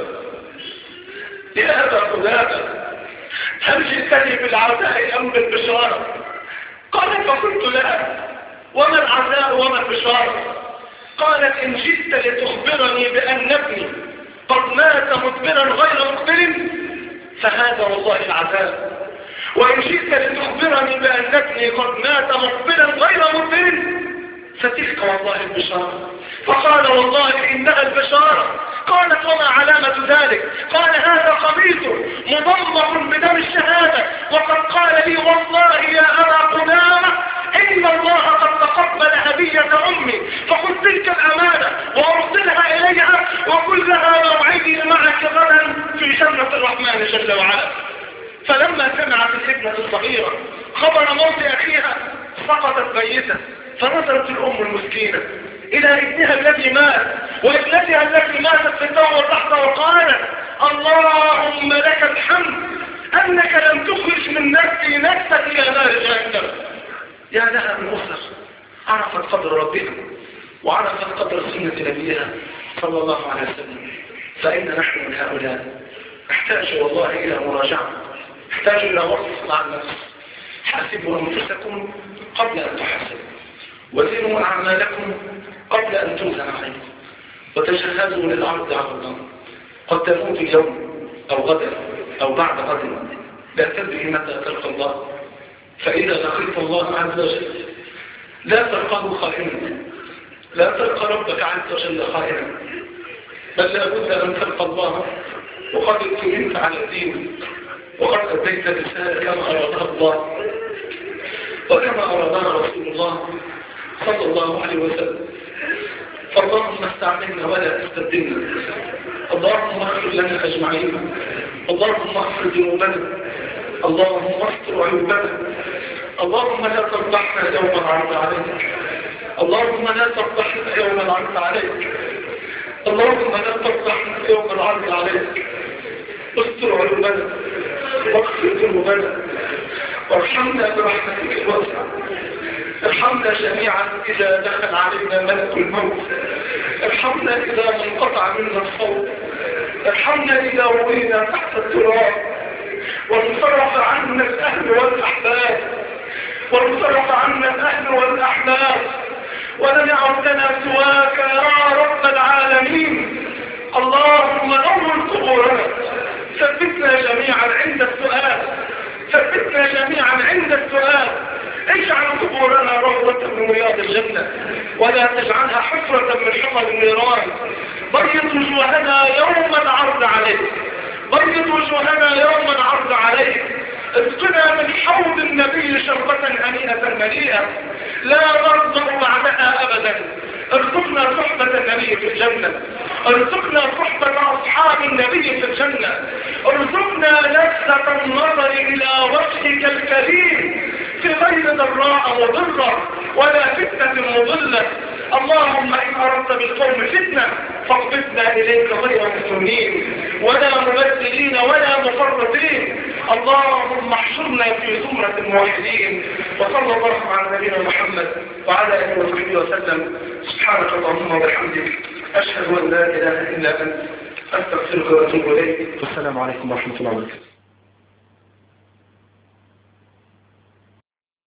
يا أبا غلامة هل جئتني بالعزاء أم بالبشارة قال فقلت لا وما العزاء وما البشارة قالت إن جئت لتخبرني بأن ابني قد مات مدبرا غير مقبل فهذا والله العذاب وإن جئت لتخبرني بأن ابني قد مات مقبلا غير مقبل فتلك والله البشارة فقال والله إنها البشارة قالت وما علامة ذلك قال هذا قميص مضمر بدم الشهادة وقد قال لي والله يا أبا قدامة إن الله قد تقبل هدية أمي فخذ تلك الأمانة وأرسلها إليها وقل لها موعدي معك غدا في جنة الرحمن جل وعلا فلما سمعت الابنة الصغيرة خبر موت أخيها سقطت ميتة فنظرت الأم المسكينة إلى ابنها الذي مات وابنتها التي ماتت في الدور اللحظة وقالت اللهم لك الحمد أنك لم تخرج من نفسي نفسك إلى نار جهنم يا لها من أسر عرفت قدر ربها وعرفت قدر سنة نبيها صلى الله عليه وسلم فإن نحن من هؤلاء نحتاج والله إلى مراجعة نحتاج إلى وصف مع النفس حاسبوا أنفسكم قبل أن تحاسبوا وزنوا أعمالكم قبل أن توزن عليكم وتجهزوا للعرض على الله قد تموت اليوم أو غدا أو بعد غد لا تدري متى تلقى الله فإذا لقيت الله عز وجل لا تلقاه خائنا لا تلقى ربك عز وجل خائنا بل لا بد أن تلقى الله وقد اتمنت على الدين وقد أديت الرسالة كما أرادها الله وكما أرادها رسول الله صلى الله عليه وسلم فاللهم استعملنا ولا تستبدلنا اللهم اغفر لنا أجمعين اللهم اغفر ذنوبنا اللهم استر عيوبنا اللهم لا تفضحنا يوم العرض عليك اللهم لا تفضحنا يوم العرض عليك اللهم لا تفضحنا يوم العرض عليك استر عيوبنا واغفر ذنوبنا وارحمنا برحمتك الواسعه ارحمنا جميعا إذا دخل علينا ملك الموت ارحمنا إذا انقطع منا الصوت ارحمنا إذا روينا تحت التراب وانصرف عنا الأهل والأحباب وانصرف عنا الأهل والأحباب ولم يعد لنا سواك يا رب العالمين اللهم نور قبورنا ثبتنا جميعا عند السؤال ثبتنا جميعا عند السؤال اجعل قبورنا روضة من رياض الجنة ولا تجعلها حفرة من حفر النيران بيض وجوهنا يوم العرض عليك بيض وجوهنا يوم العرض عليك اسقنا من حوض النبي شربة هنيئة مليئة لا نرضى بعدها أبدا ارزقنا صحبة النبي في الجنة ارزقنا صحبة أصحاب النبي في الجنة ارزقنا لذة النظر إلى وجهك الكريم في غير ضراء مضرة ولا فتنة مضلة اللهم إن أردت بالقوم فتنة فاقبضنا إليك غير مفتونين ولا مبدلين ولا مفرطين اللهم احشرنا في زمرة الموحدين وصلى الله على نبينا محمد وعلى آله وصحبه وسلم سبحانك اللهم وبحمدك أشهد أن لا إله إلا أنت أستغفرك وأتوب إليك والسلام عليكم ورحمة الله وبركاته